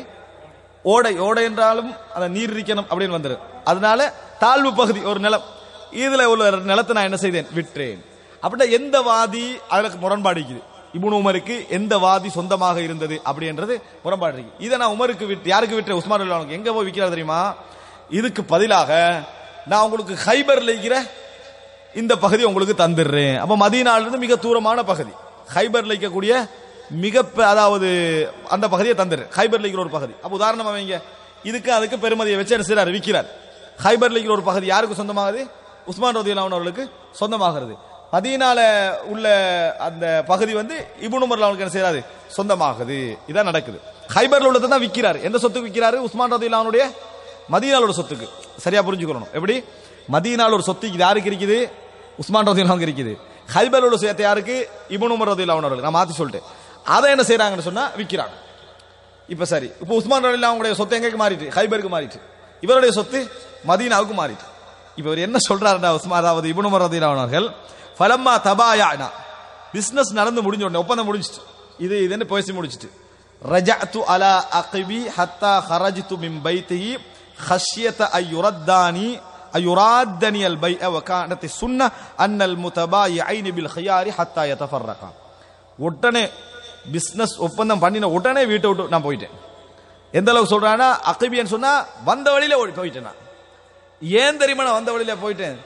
ஓடை ஓடை என்றாலும் அந்த நீர் இருக்கணும் அப்படின்னு வந்துடும் அதனால தாழ்வு பகுதி ஒரு நிலம் இதுல உள்ள நிலத்தை நான் என்ன செய்தேன் விற்றேன் அப்படின்னா எந்த வாதி அதுக்கு முரண்பாடு இருக்குது இப்னு உமருக்கு எந்த வாதி சொந்தமாக இருந்தது அப்படின்றது முரண்பாடு இருக்கு இதை நான் உமருக்கு விட்டு யாருக்கு விட்டேன் உஸ்மான் அல்லாவுக்கு எங்க போய் விற்கிறார் தெரியுமா இதுக்கு பதிலாக நான் உங்களுக்கு ஹைபர்ல இருக்கிற இந்த பகுதி உங்களுக்கு தந்துடுறேன் அப்ப மதீனால இருந்து மிக தூரமான பகுதி ஹைபர்ல இருக்கக்கூடிய மிக பெ- அதாவது அந்த பகுதியை தந்துடுறேன் ஹைபர்ல இருக்கிற ஒரு பகுதி அப்ப உதாரணமா வைங்க இதுக்கு அதுக்கு பெருமதியை வச்சு என்ன செய்றாரு விற்கிறார் ஹைபர்ல இருக்கிற ஒரு பகுதி யாருக்கு சொந்தமாகுது உஸ்மான் ரதியுல்லாஹு அவர்களுக்கு சொந்தமாகிறது மதீனால உள்ள அந்த பகுதி வந்து இப்னு உமர் அவனுக்கு என்ன செய்யறாரு சொந்தமாகுது இதான் நடக்குது ஹைபர்ல உள்ளதை தான் விற்கிறாரு எந்த சொத்துக்கு விற்கிறாரு உஸ்மான் ரதியுல்லாஹு அவனுடைய மதீனாலோட சொத்துக்கு சரியா புரிஞ்சுக்கணும் எப்படி மதீனால ஒரு சொத்து இது யாருக்கு இருக்குது உஸ்மான் ரதியுல்லாஹு இருக்குது ஹைபர் உள்ள சொத்து யாருக்கு இப்னு உமர் ரதியுல்லாஹு அவர்களுக்கு நான் மாத்தி சொல்லிட்டேன் அதை என்ன செய்றாங்கன்னு சொன்னா விற்கிறாங்க இப்ப சரி இப்ப உஸ்மான் ரலில்லா அவங்களுடைய சொத்து எங்கேக்கு மாறிட்டு ஹைபருக்கு மாறிட்டு இவருடைய சொத்து மதீனாவுக்கு மாறிட்டு இப்ப இவர் என்ன சொல்றாருன்னா உஸ்மான் அதாவது இப்னு உமர் ரலியல்லாஹு அவர்கள் ஃபலம்மா தபாயானா பிசினஸ் நடந்து முடிஞ்ச உடனே ஒப்பந்தம் முடிஞ்சிட்டு இது இதுன்னு பேசி முடிச்சிட்டு ரஜஅத்து அலா அக்பி ஹத்தா ஹரஜ்து மின் பைத்திஹி خشية أن يرداني أن يرادني البيع وكانت السنة أن المتبايعين بالخيار حتى يتفرقا உடனே பிசினஸ் ஒப்பந்தம் பண்ணின உடனே வீட்டை விட்டு நான் போயிட்டேன் எந்த அளவுக்கு சொல்றான்னா அக்கபியன் சொன்னா வந்த வழியில ஓடி போயிட்டேன் நான் ஏன் தெரியுமா நான் வந்த வழியில போயிட்டேன்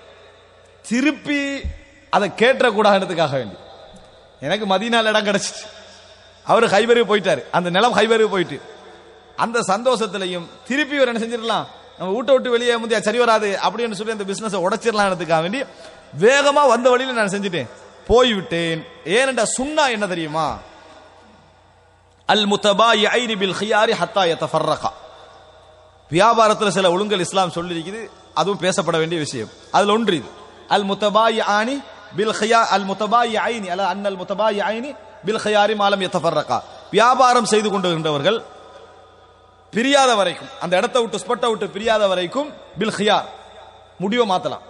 திருப்பி அதை கேட்டக்கூடாதுன்றதுக்காக வேண்டி எனக்கு மதியநாள் இடம் கிடைச்சிச்சு அவர் ஹைபருக்கு போயிட்டாரு அந்த நிலம் ஹைபருக்கு போயிட்டு அந்த சந்தோஷத்திலையும் திருப்பி இவர் என்ன செஞ்சிடலாம் நம்ம வீட்டை விட்டு வெளியே முந்தைய சரி வராது அப்படின்னு சொல்லி அந்த பிசினஸ் உடைச்சிடலாம்ன்றதுக்காக வேண்டி வேகமா வந்த வழியில நான் செஞ்சுட்டேன் போய்விட்டேன் ஏனென்றா சுண்ணா என்ன தெரியுமா அல் முத்தபாயிஐனி பில் ஹியாரி ஹத்தா யதஃபர்ரகா வியாபாரத்தில் சில ஒழுங்கல் இஸ்லாம் சொல்லியிருக்குது அதுவும் பேசப்பட வேண்டிய விஷயம் அதுல ஒன்று இது அல் முத்தபாயி ஆனி பில் ஹியா அல் முத்தபாயி ஐனி அல்ல அன்னல் முத்தபாயி ஐனி பில் ஹியாரி மாலம் யத்தஃபர்ரகா வியாபாரம் செய்து கொண்டிருக்கின்றவர்கள் பிரியாத வரைக்கும் அந்த இடத்தை விட்டு ஸ்பொட்டை விட்டு பிரியாத வரைக்கும் பில் ஹியார் முடிவை மாத்தலாம்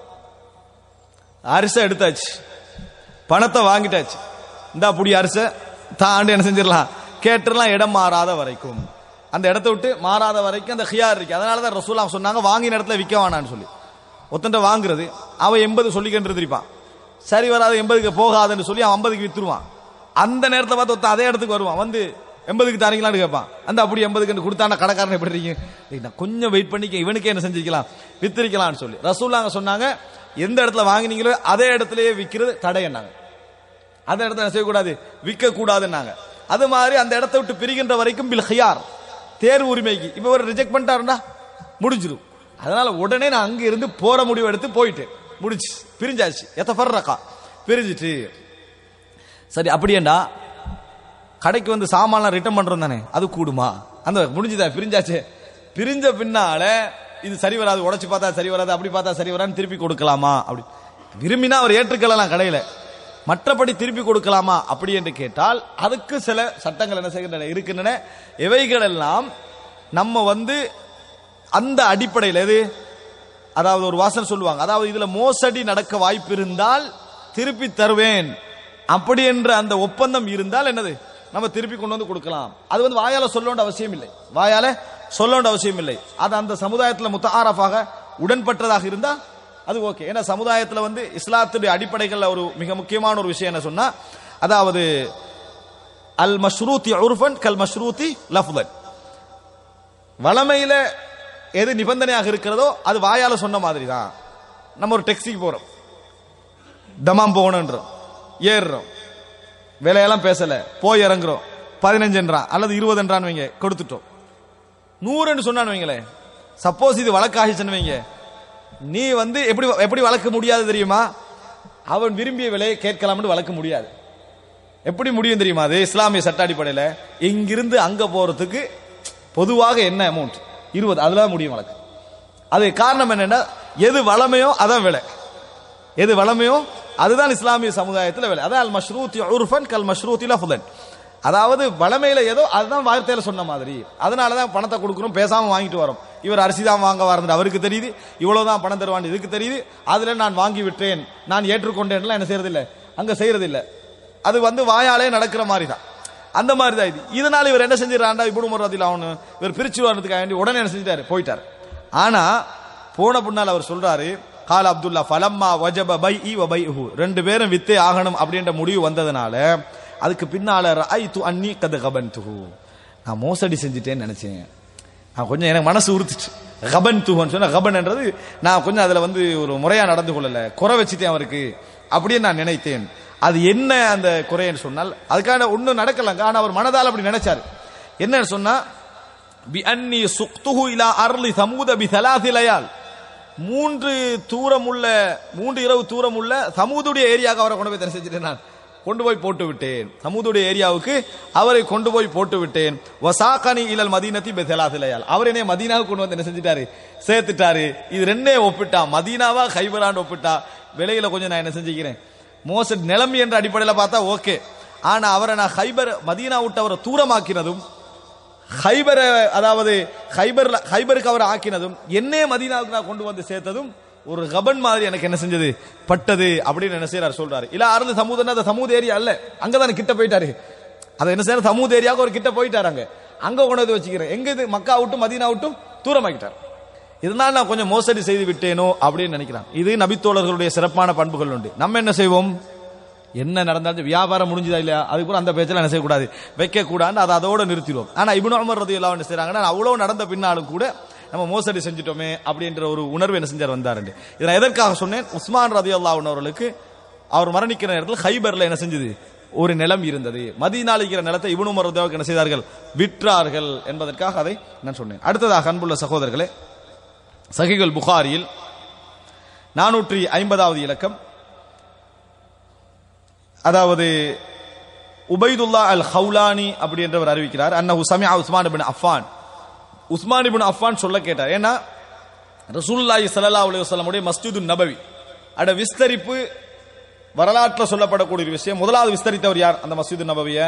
அரிசை எடுத்தாச்சு பணத்தை வாங்கிட்டாச்சு இந்த புடி அரிசை தாண்டி என்ன செஞ்சிடலாம் கேட்டுலாம் இடம் மாறாத வரைக்கும் அந்த இடத்த விட்டு மாறாத வரைக்கும் அந்த ஹியார் இருக்கு அதனால தான் ரசூலா சொன்னாங்க வாங்கின இடத்துல விற்க வேணான்னு சொல்லி ஒத்தன்ட்ட வாங்குறது அவன் எண்பது சொல்லிக்கிட்டு இருப்பான் சரி வராது எண்பதுக்கு போகாதுன்னு சொல்லி அவன் ஐம்பதுக்கு வித்துருவான் அந்த நேரத்தில் பார்த்து ஒருத்தன் அதே இடத்துக்கு வருவான் வந்து எண்பதுக்கு தரீங்களான்னு கேட்பான் அந்த அப்படி எண்பதுக்கு கொடுத்தான கடைக்காரன் எப்படி இருக்கீங்க டேய், நான் கொஞ்சம் வெயிட் பண்ணிக்க இவனுக்கே என்ன செஞ்சிருக்கலாம் வித்திருக்கலாம்னு சொல்லி ரசூலாங்க சொன்னாங்க எந்த இடத்துல வாங்கினீங்களோ அதே இடத்துலயே விற்கிறது தடை என்னாங்க அந்த இடத்த என்ன செய்யக்கூடாது விற்க கூடாதுன்னாங்க அது மாதிரி அந்த இடத்தை விட்டு பிரிகின்ற வரைக்கும் பில் ஹியார் தேர்வு உரிமைக்கு இப்ப ஒரு ரிஜெக்ட் பண்ணிட்டாருன்னா முடிஞ்சிடும் அதனால உடனே நான் அங்க இருந்து போற முடிவு எடுத்து போயிட்டேன் முடிச்சு பிரிஞ்சாச்சு எத்த ஃபர்ரகா பிரிஞ்சிட்டு சரி அப்படியேண்டா கடைக்கு வந்து சாமான்லாம் ரிட்டர்ன் பண்றோம் தானே அது கூடுமா அந்த முடிஞ்சுதா பிரிஞ்சாச்சு பிரிஞ்ச பின்னால இது சரி வராது உடைச்சு பார்த்தா சரி வராது அப்படி பார்த்தா சரி வரான்னு திருப்பி கொடுக்கலாமா அப்படி விரும்பினா அவர் ஏற்றுக்கலாம் கடையில மற்றபடி திருப்பி கொடுக்கலாமா அப்படி என்று கேட்டால் அதுக்கு சில சட்டங்கள் என்ன செய்கின்றன இருக்கின்றன இவைகள் எல்லாம் நம்ம வந்து அந்த அடிப்படையில் எது அதாவது ஒரு வாசனை சொல்லுவாங்க அதாவது இதுல மோசடி நடக்க வாய்ப்பு இருந்தால் திருப்பி தருவேன் அப்படி என்ற அந்த ஒப்பந்தம் இருந்தால் என்னது நம்ம திருப்பி கொண்டு வந்து கொடுக்கலாம் அது வந்து வாயால சொல்ல வேண்டிய அவசியம் இல்லை வாயால சொல்ல வேண்டிய அவசியம் இல்லை அது அந்த சமுதாயத்தில் முத்தாரஃபாக உடன்பட்டதாக இருந்தா அது ஓகே ஏன்னா சமுதாயத்தில் வந்து இஸ்லாத்துடைய அடிப்படைகள்ல ஒரு மிக முக்கியமான ஒரு விஷயம் என்ன சொன்னா அதாவது அல் மஷ்ரூத்தி உருஃபன் கல் மஷ்ரூத்தி லஃப்தன் வளமையில எது நிபந்தனையாக இருக்கிறதோ அது வாயால சொன்ன மாதிரி தான் நம்ம ஒரு டெக்ஸிக்கு போறோம் தமாம் போகணுன்றோம் ஏறுறோம் விலையெல்லாம் பேசல போய் இறங்குறோம் பதினஞ்சுன்றான் அல்லது இருபதுன்றான் வைங்க கொடுத்துட்டோம் நூறுன்னு சொன்னான்னு வைங்களேன் சப்போஸ் இது வழக்காகிச்சுன்னு வைங்க நீ வந்து எப்படி எப்படி வளர்க்க முடியாது தெரியுமா அவன் விரும்பிய விலையை கேட்கலாம்னு வளர்க்க முடியாது எப்படி முடியும் தெரியுமா அது இஸ்லாமிய சட்ட அடிப்படையில் இங்கிருந்து அங்க போறதுக்கு பொதுவாக என்ன அமௌண்ட் இருபது அதுல தான் முடியும் வழக்கு அது காரணம் என்னன்னா எது வளமையோ அதான் விலை எது வளமையோ அதுதான் இஸ்லாமிய சமுதாயத்தில் விலை அதான் அல் மஷ்ரூத்தி உர்ஃபன் கல் மஷ்ரூத்தி லஃபுதன் அதாவது வளமையில ஏதோ அதுதான் வார்த்தையில சொன்ன மாதிரி அதனால தான் பணத்தை கொடுக்குறோம் பேசாம வாங்கிட்டு வரோம் இவர் அரிசி தான் வாங்க வரது அவருக்கு தெரியுது இவ்வளவுதான் பணம் தருவான் இதுக்கு தெரியுது அதுல நான் வாங்கி விட்டேன் நான் ஏற்றுக்கொண்டேன்லாம் என்ன செய்யறதில்ல அங்க செய்யறதில்ல அது வந்து வாயாலே நடக்கிற மாதிரி தான் அந்த மாதிரி தான் இது இதனால இவர் என்ன செஞ்சிடறாண்டா இப்படி முறதில் அவனு இவர் பிரிச்சு வர்றதுக்காக வேண்டி உடனே என்ன செஞ்சிட்டாரு போயிட்டார் ஆனா போன பின்னால் அவர் சொல்றாரு கால அப்துல்லா ஃபலம்மா வஜப பை இ பை ரெண்டு பேரும் வித்தே ஆகணும் அப்படின்ற முடிவு வந்ததுனால அதுக்கு பின்னால ஐ து அன்னி கது கபன் நான் மோசடி செஞ்சுட்டேன்னு நினைச்சேன் நான் கொஞ்சம் எனக்கு மனசு உறுத்துச்சு கபன் துஹன்னு சொன்னா கபன்ன்றது நான் கொஞ்சம் அதுல வந்து ஒரு முறையா நடந்து கொள்ளல குறை வச்சுட்டேன் அவருக்கு அப்படின்னு நான் நினைத்தேன் அது என்ன அந்த குறைன்னு சொன்னால் அதுக்கான ஒன்றும் நடக்கலங்க ஆனா அவர் மனதால் அப்படி நினைச்சாரு என்னன்னு சொன்னா பி அன்னி சுக்துஹு இலா அர்லி சமூத பி சலாசிலையால் மூன்று தூரம் உள்ள மூன்று இரவு தூரம் உள்ள சமூதுடைய ஏரியாவுக்கு அவரை கொண்டு போய் தரிசி செஞ்சுட்டேன் நான் கொண்டு போய் போட்டு விட்டேன் சமூதுடைய ஏரியாவுக்கு அவரை கொண்டு போய் போட்டு விட்டேன் வசாகனி இலல் மதீனத்தி பெசலாசிலையால் அவர் என்னைய மதீனாவுக்கு கொண்டு வந்து என்ன செஞ்சுட்டாரு சேர்த்துட்டாரு இது ரெண்டே ஒப்பிட்டா மதீனாவா ஹைபரான்னு ஒப்பிட்டா விலையில கொஞ்சம் நான் என்ன செஞ்சுக்கிறேன் மோசடி நிலைமை என்ற அடிப்படையில் பார்த்தா ஓகே ஆனா அவரை நான் ஹைபர் மதீனா விட்டு அவரை தூரமாக்கினதும் ஹைபரை அதாவது ஹைபர்ல ஹைபருக்கு அவர் ஆக்கினதும் என்னே மதீனாவுக்கு நான் கொண்டு வந்து சேர்த்ததும் ஒரு கபன் மாதிரி எனக்கு என்ன செஞ்சது பட்டது அப்படின்னு என்ன செய்யறாரு சொல்றாரு இல்ல அருந்து சமூதம் அந்த சமூக ஏரியா அல்ல அங்கதான் கிட்ட போயிட்டாரு அதை என்ன செய்யற சமூக ஏரியாவுக்கு ஒரு கிட்ட போயிட்டாரு அங்க அங்க கொண்டு வந்து வச்சுக்கிறேன் எங்க இது மக்கா விட்டும் மதீனா விட்டும் தூரமாக்கிட்டார் இதனால நான் கொஞ்சம் மோசடி செய்து விட்டேனோ அப்படின்னு நினைக்கிறான் இது நபித்தோழர்களுடைய சிறப்பான பண்புகள் உண்டு நம்ம என்ன செய்வோம் என்ன நடந்தாலும் வியாபாரம் முடிஞ்சதா இல்லையா அது கூட அந்த பேச்செல்லாம் என்ன செய்யக்கூடாது வைக்க கூடாது அதை அதோட நிறுத்திடுவோம் ஆனா இப்னு உமர் ரதி எல்லாம் என்ன செய்றாங்கன்னா அவ்வளவு நடந்த பின்னாலும் கூட நம்ம மோசடி செஞ்சுட்டோமே அப்படின்ற ஒரு உணர்வு என்ன செஞ்சார் வந்தாரு இதை நான் எதற்காக சொன்னேன் உஸ்மான் ரதி அல்லா அவர்களுக்கு அவர் மரணிக்கிற நேரத்தில் ஹைபர்ல என்ன செஞ்சது ஒரு நிலம் இருந்தது மதியனால் இருக்கிற நிலத்தை இப்னு உமர் ரதியாவுக்கு என்ன செய்தார்கள் விற்றார்கள் என்பதற்காக அதை நான் சொன்னேன் அடுத்ததாக அன்புள்ள சகோதரர்களே சகிகள் புகாரியில் நானூற்றி ஐம்பதாவது இலக்கம் அதாவது உபைதுல்லா அல் ஹவுலானி அப்படி என்றவர் அறிவிக்கிறார் அன்னஹு சமியா Usman ibn Affan Usman ibn Affan சொல்ல கேட்டார் ஏன்னா ரசூலுல்லாஹி ஸல்லல்லாஹு அலைஹி வஸல்லமுடைய மஸ்ஜிது நபவி அட விஸ்தரிப்பு வரலாற்றில் சொல்லப்படக்கூடிய ஒரு விஷயம் முதலாவது விஸ்தரித்தவர் யார் அந்த மஸ்ஜிது நபவிய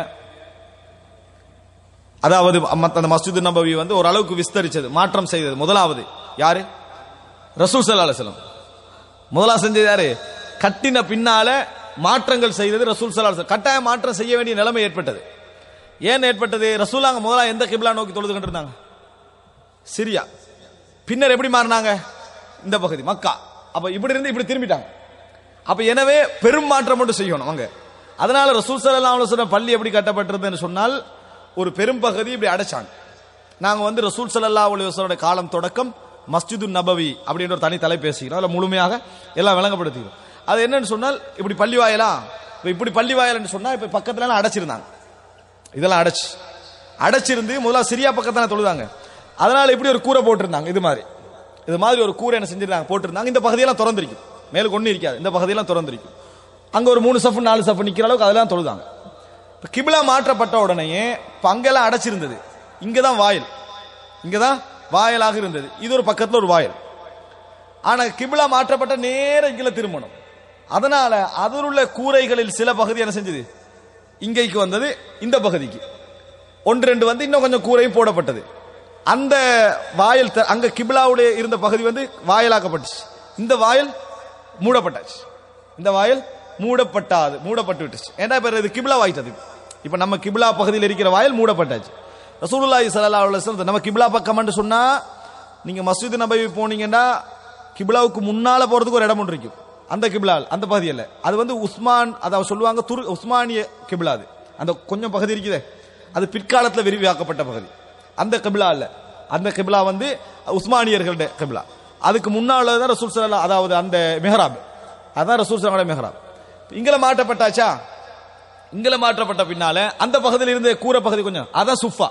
அதாவது மத்த அந்த மஸ்ஜிது நபவி வந்து ஓரளவுக்கு விஸ்தரிச்சது மாற்றம் செய்தது முதலாவது யாரு ரசூல் ஸல்லல்லாஹு அலைஹி வஸல்லம் முதலாவது செஞ்சது யாரு கட்டின பின்னால மாற்றங்கள் செய்தது ரசூல் ஸல்லல்லாஹு அலைஹி வஸல்லம் கட்டாய மாற்றம் செய்ய வேண்டிய நிலைமை ஏற்பட்டது ஏன் ஏற்பட்டது ரசூலாங்க முதலா எந்த கிப்லா நோக்கி தொழுது கொண்டிருந்தாங்க சிரியா பின்னர் எப்படி மாறினாங்க இந்த பகுதி மக்கா அப்ப இப்படி இருந்து இப்படி திரும்பிட்டாங்க அப்ப எனவே பெரும் மாற்றம் மட்டும் செய்யணும் அவங்க அதனால ரசூல் ஸல்லல்லாஹு அலைஹி வஸல்லம் பள்ளி எப்படி கட்டப்பட்டிருதுன்னு சொன்னால் ஒரு பெரும் பகுதி இப்படி அடைச்சாங்க நாங்க வந்து ரசூல் ஸல்லல்லாஹு அலைஹி வஸல்லம் காலம் தொடக்கம் மஸ்ஜிது நபவி அப்படின்ற ஒரு தனி தலை பேசிக்கிறோம் அதில் முழுமையாக எல்லாம் விளங்கப்படுத்திக்கிறோம் அது என்னன்னு சொன்னால் இப்படி பள்ளி வாயலா இப்ப இப்படி பள்ளி வாயல்னு சொன்னா இப்ப பக்கத்துல எல்லாம் அடைச்சிருந்தாங்க இதெல்லாம் அடைச்சு அடைச்சிருந்து முதல்ல சிரியா பக்கத்தான தொழுதாங்க அதனால இப்படி ஒரு கூரை போட்டிருந்தாங்க இது மாதிரி இது மாதிரி ஒரு கூரை என்ன செஞ்சிருந்தாங்க போட்டிருந்தாங்க இந்த பகுதியெல்லாம் திறந்திருக்கும் மேலுக்கு ஒன்றும் இருக்காது இந்த பகுதியெல்லாம் திறந்திருக்கும் அங்க ஒரு மூணு சஃப் நாலு சஃப் நிக்கிற அளவுக்கு அதெல்லாம் தொழுதாங்க இப்ப கிபிலா மாற்றப்பட்ட உடனேயே இப்ப அங்கெல்லாம் அடைச்சிருந்தது இங்கதான் வாயில் இங்கதான் வாயலாக இருந்தது இது ஒரு பக்கத்துல ஒரு வாயில் ஆனா கிபிலா மாற்றப்பட்ட நேர இங்கில திருமணம் அதனால அதில் உள்ள கூரைகளில் சில பகுதி என்ன செஞ்சது இங்கைக்கு வந்தது இந்த பகுதிக்கு ஒன்று ரெண்டு வந்து இன்னும் கொஞ்சம் கூரையும் போடப்பட்டது அந்த வாயில் த- அங்க கிபிலாவுடைய இருந்த பகுதி வந்து வாயிலாக்கப்பட்டுச்சு இந்த வாயில் மூடப்பட்டாச்சு இந்த வாயில் மூடப்பட்டாது மூடப்பட்டு விட்டுச்சு ஏன்னா இப்ப இது கிபிலா வாய்த்தது இப்ப நம்ம கிபிலா பகுதியில் இருக்கிற வாயில் மூடப்பட்டாச்சு ரசூலுல்லாஹி ஸல்லல்லாஹு அலைஹி வஸல்லம் நம்ம கிபிலா பக்கம்னு சொன்னா நீங்க மஸ்ஜித் நபவி போனீங்கன்னா கிபிலாவுக்கு முன்னால போறதுக்கு ஒரு இடம் ஒன்று இருக்கும் அந்த கிபிலால் அந்த பகுதியில் அது வந்து உஸ்மான் அதாவது சொல்லுவாங்க துரு உஸ்மானிய கிபிலா அது அந்த கொஞ்சம் பகுதி இருக்குதே அது பிற்காலத்தில் விரிவாக்கப்பட்ட பகுதி அந்த கிபிலா இல்ல அந்த கிபிலா வந்து உஸ்மானியர்களுடைய கிபிலா அதுக்கு முன்னால தான் ரசூல் ஸல்லல்லாஹு அதாவது அந்த மெஹராப் அதான் ரசூல் ஸல்லல்லாஹு மெஹராப் இங்கல மாற்றப்பட்டாச்சா இங்கல மாற்றப்பட்ட பின்னால அந்த பகுதியில் இருந்த கூரை பகுதி கொஞ்சம் அதான் சுஃபா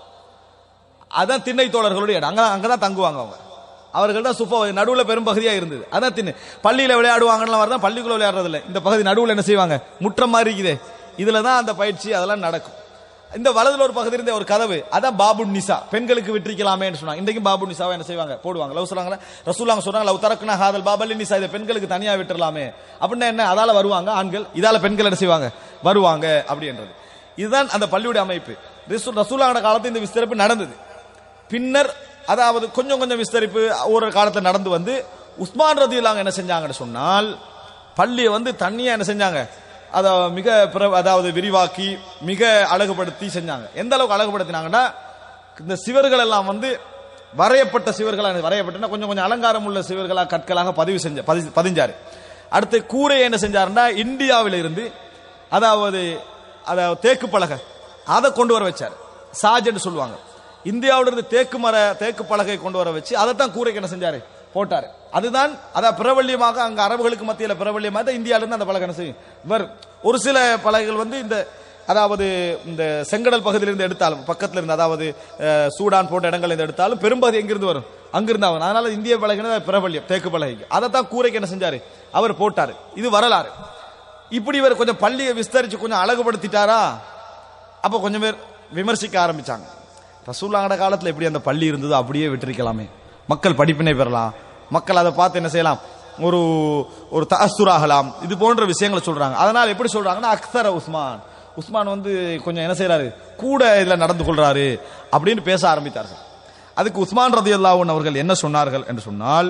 அதான் திண்ணை தோழர்களுடைய இடம் அங்க அங்கதான் தங்குவாங்க அவங்க அவர்கள் தான் சுஃபா நடுவுல பெரும் பகுதியா இருந்தது அதான் திண்ணை பள்ளியில விளையாடுவாங்கன்னு வரதான் பள்ளிக்குள்ள விளையாடுறது இல்ல இந்த பகுதி நடுவுல என்ன செய்வாங்க முற்றம் மாதிரி இருக்குதே இதுல தான் அந்த பயிற்சி அதெல்லாம் நடக்கும் இந்த வலதுல ஒரு பகுதி இருந்த ஒரு கதவு அதான் பாபு நிசா பெண்களுக்கு விட்டிருக்கலாமேன்னு சொன்னாங்க இன்றைக்கும் பாபு நிசாவை என்ன செய்வாங்க போடுவாங்க லவ் சொல்றாங்களா ரசூலாங்க சொல்றாங்க லவ் தரக்குனா ஹாதல் பாபல்லி நிசா இதை பெண்களுக்கு தனியா விட்டுறலாமே அப்படின்னா என்ன அதால வருவாங்க ஆண்கள் இதால பெண்கள் என்ன செய்வாங்க வருவாங்க அப்படின்றது இதுதான் அந்த பள்ளியுடைய அமைப்பு ரசூ- ரசூலாங்கட காலத்து இந்த விஸ்தரிப்பு நடந்தது பின்னர் அதாவது கொஞ்சம் கொஞ்சம் விஸ்தரிப்பு ஒரு காலத்துல நடந்து வந்து உஸ்மான் ரதியுல்லாங்க என்ன செஞ்சாங்கன்னு சொன்னால் பள்ளியை வந்து தண்ணியா என்ன செஞ்சாங்க அத மிக பிர- அதாவது விரிவாக்கி மிக அழகுபடுத்தி செஞ்சாங்க எந்த அளவுக்கு அழகுபடுத்தினாங்கன்னா இந்த சிவர்கள் எல்லாம் வந்து வரையப்பட்ட சிவர்களா வரையப்பட்ட கொஞ்சம் கொஞ்சம் அலங்காரம் உள்ள சிவர்களா கற்களாக பதிவு செஞ்ச பதி- பதிஞ்சாரு அடுத்து கூரையை என்ன செஞ்சாருன்னா இந்தியாவில இருந்து அதாவது அதாவது தேக்கு பலகை அதை கொண்டு வர வச்சார் சாஜன்னு சொல்லுவாங்க இந்தியாவில இருந்து தேக்கு மர தேக்கு பலகை கொண்டு வர வச்சு அதை தான் கூரைக்கு என்ன செஞ்சாரு போட்டாரு அதுதான் அதான் பிரபல்யமாக அங்க அரபுகளுக்கு மத்தியில பிரபல்யமாக தான் இந்தியாவில இருந்து அந்த பலகை என்ன செய்யும் வரும் ஒரு சில பலகைகள் வந்து இந்த அதாவது இந்த செங்கடல் பகுதியிலிருந்து எடுத்தாலும் பக்கத்துல இருந்து அதாவது அஹ், சூடான் போன்ற இடங்கள்ல இருந்து எடுத்தாலும் பெரும்பகுதி எங்கிருந்து வரும் அங்கிருந்து ஆகும் அதனால இந்திய பலகைனா பிரபல்யம் தேக்கு பலகைக்கு அதை தான் கூரைக்கு என்ன செஞ்சாரு அவர் போட்டாரு இது வரலாறு இப்படி இவர் கொஞ்சம் பள்ளியை விஸ்தரிச்சு கொஞ்சம் அழகுபடுத்திட்டாரா அப்ப கொஞ்சம் பேர் விமர்சிக்க ஆரம்பிச்சாங்க ரசூல்லாங்கட காலத்துல எப்படி அந்த பள்ளி இருந்ததோ அப்படியே விட்டிருக்கலாமே மக்கள் படிப்பினை பெறலாம் மக்கள் அதை பார்த்து என்ன செய்யலாம் ஒரு ஒரு தஅஸ்துராகலாம் இது போன்ற விஷயங்களை சொல்றாங்க அதனால எப்படி சொல்றாங்கன்னா அக்தர உஸ்மான் உஸ்மான் வந்து கொஞ்சம் என்ன செய்யறாரு கூட இதுல நடந்து கொள்றாரு அப்படின்னு பேச ஆரம்பித்தார்கள் அதுக்கு உஸ்மான் ரதியல்லாஹு அவர்கள் என்ன சொன்னார்கள் என்று சொன்னால்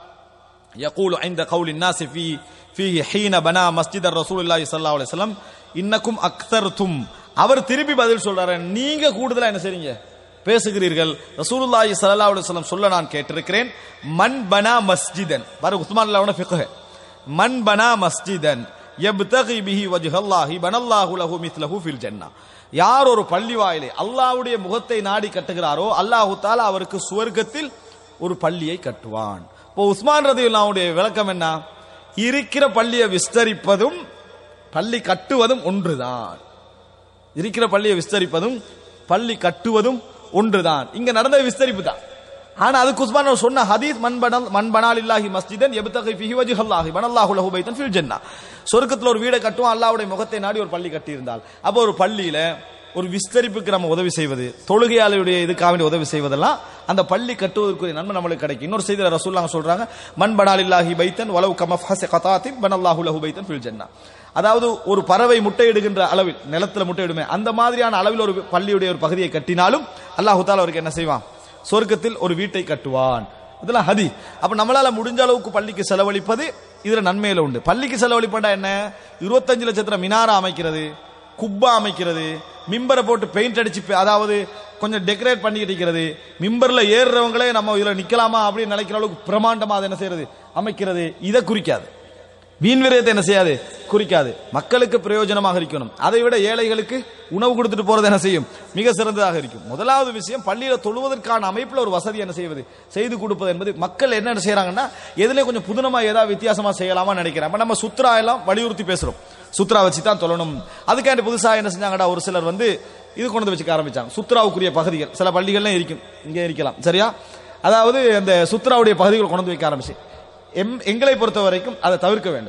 يقول عند قول الناس في فيه حين بنا مسجد الرسول الله صلى الله عليه وسلم இன்னக்கும் அக்தர்தும் அவர் திருப்பி பதில் சொல்றாரு நீங்க கூடுதலா என்ன செய்றீங்க பேசுகிறீர்கள் ரசூலுல்லாஹி ஸல்லல்லாஹு அலைஹி வஸல்லம் சொல்ல நான் கேட்டிருக்கிறேன் மன் பனா மஸ்ஜிதன் பாரு உஸ்மான் அல்லாஹ்வோட ஃபிக்ஹ் மன் பனா மஸ்ஜிதன் யப்தகி பிஹி வஜ்ஹல்லாஹி பனல்லாஹு லஹு மித்லஹு ஃபில் ஜன்னah யார் ஒரு பள்ளி வாயிலை அல்லாஹ்வுடைய முகத்தை நாடி கட்டுகிறாரோ அல்லாஹு தாலா அவருக்கு சுவர்க்கத்தில் ஒரு பள்ளியை கட்டுவான் இப்போ உஸ்மான் ரதியுல்லாவுடைய விளக்கம் என்ன இருக்கிற பள்ளியை விஸ்தரிப்பதும் பள்ளி கட்டுவதும் ஒன்றுதான் இருக்கிற பள்ளியை விஸ்தரிப்பதும் பள்ளி கட்டுவதும் ஒன்றுதான் இங்க நடந்த விஸ்தரிப்பு தான் ஆனா அதுக்கு உஸ்மான் அவர் சொன்ன ஹதீஸ் மண்பனல் மண்பனால் இல்லாஹி மஸ்ஜிதன் எபுத்தகை ஃபிஹி வஜ்ஹல்லாஹி பனல்லாஹு லஹு பைத்தன் ஃபில் ஜன்னah சொர்க்கத்துல ஒரு வீடை கட்டுவோம் அல்லாஹ்வுடைய முகத்தை நாடி ஒரு பள்ளி கட்டி இருந்தால் அப்போ ஒரு பள்ளியில ஒரு விஸ்தரிப்புக்கு நம்ம உதவி செய்வது தொழுகையாளருடைய இதுக்காக வேண்டி உதவி செய்வதெல்லாம் அந்த பள்ளி கட்டுவதற்குரிய நன்மை நம்மளுக்கு கிடைக்கும் இன்னொரு செய்தியில ரசூலுல்லாஹ் சொல்றாங்க மண் பனால் இல்லாஹி பைத்தன் வலவு கமஃப் ஹஸ கதாத்தின் பனல்லாஹு லஹு பைத்தன் ஃபில் ஜன்னah அதாவது ஒரு பறவை முட்டையிடுகின்ற அளவில் நிலத்துல முட்டையிடுமே அந்த மாதிரியான அளவில் ஒரு பள்ளியுடைய ஒரு பகுதியை கட்டினாலும் அல்லாஹு தாலா அவருக்கு என்ன செய்வான் சொர்க்கத்தில் ஒரு வீட்டை கட்டுவான் இதெல்லாம் ஹதி அப்ப நம்மளால முடிஞ்ச அளவுக்கு பள்ளிக்கு செலவழிப்பது இதுல நன்மையில உண்டு பள்ளிக்கு செலவழிப்பா என்ன இருபத்தஞ்சு லட்சத்துல மினாரா அமைக்கிறது குப்பா அமைக்கிறது மிம்பரை போட்டு பெயிண்ட் அடிச்சு பே- அதாவது கொஞ்சம் டெக்கரேட் பண்ணிக்கிட்டு இருக்கிறது மிம்பர்ல ஏறுறவங்களே நம்ம இதுல நிக்கலாமா அப்படின்னு நினைக்கிற அளவுக்கு பிரமாண்டமா அதை என்ன செய்யறது அமைக்கிறது இதை குறிக்காது வீண் விரயத்தை என்ன செய்யாது குறிக்காது மக்களுக்கு பிரயோஜனமாக இருக்கணும் அதை விட ஏழைகளுக்கு உணவு கொடுத்துட்டு போறது என்ன செய்யும் மிக சிறந்ததாக இருக்கும் முதலாவது விஷயம் பள்ளியில தொழுவதற்கான அமைப்புல ஒரு வசதி என்ன செய்வது செய்து கொடுப்பது என்பது மக்கள் என்ன செய்யறாங்கன்னா எதுல கொஞ்சம் புதுனமா ஏதாவது வித்தியாசமா செய்யலாமா நினைக்கிறேன் அப்ப நம்ம சுத்ரா எல்லாம் வலியுறுத்தி பேசுறோம் சுத்ரா வச்சு தான் தொழணும் அதுக்காண்டி புதுசா என்ன செஞ்சாங்கடா ஒரு சிலர் வந்து இது கொண்டு வந்து வச்சுக்க ஆரம்பிச்சாங்க சுத்ராவுக்குரிய பகுதிகள் சில பள்ளிகள்லாம் இருக்கும் இங்கே இருக்கலாம் சரியா அதாவது அந்த சுத்ராவுடைய பகுதிகள் கொண்டு வந்து வைக்க ஆரம்பிச்சு எம் எங்களை பொறுத்த வரைக்கும் அதை தவிர்க்க வேண்டும்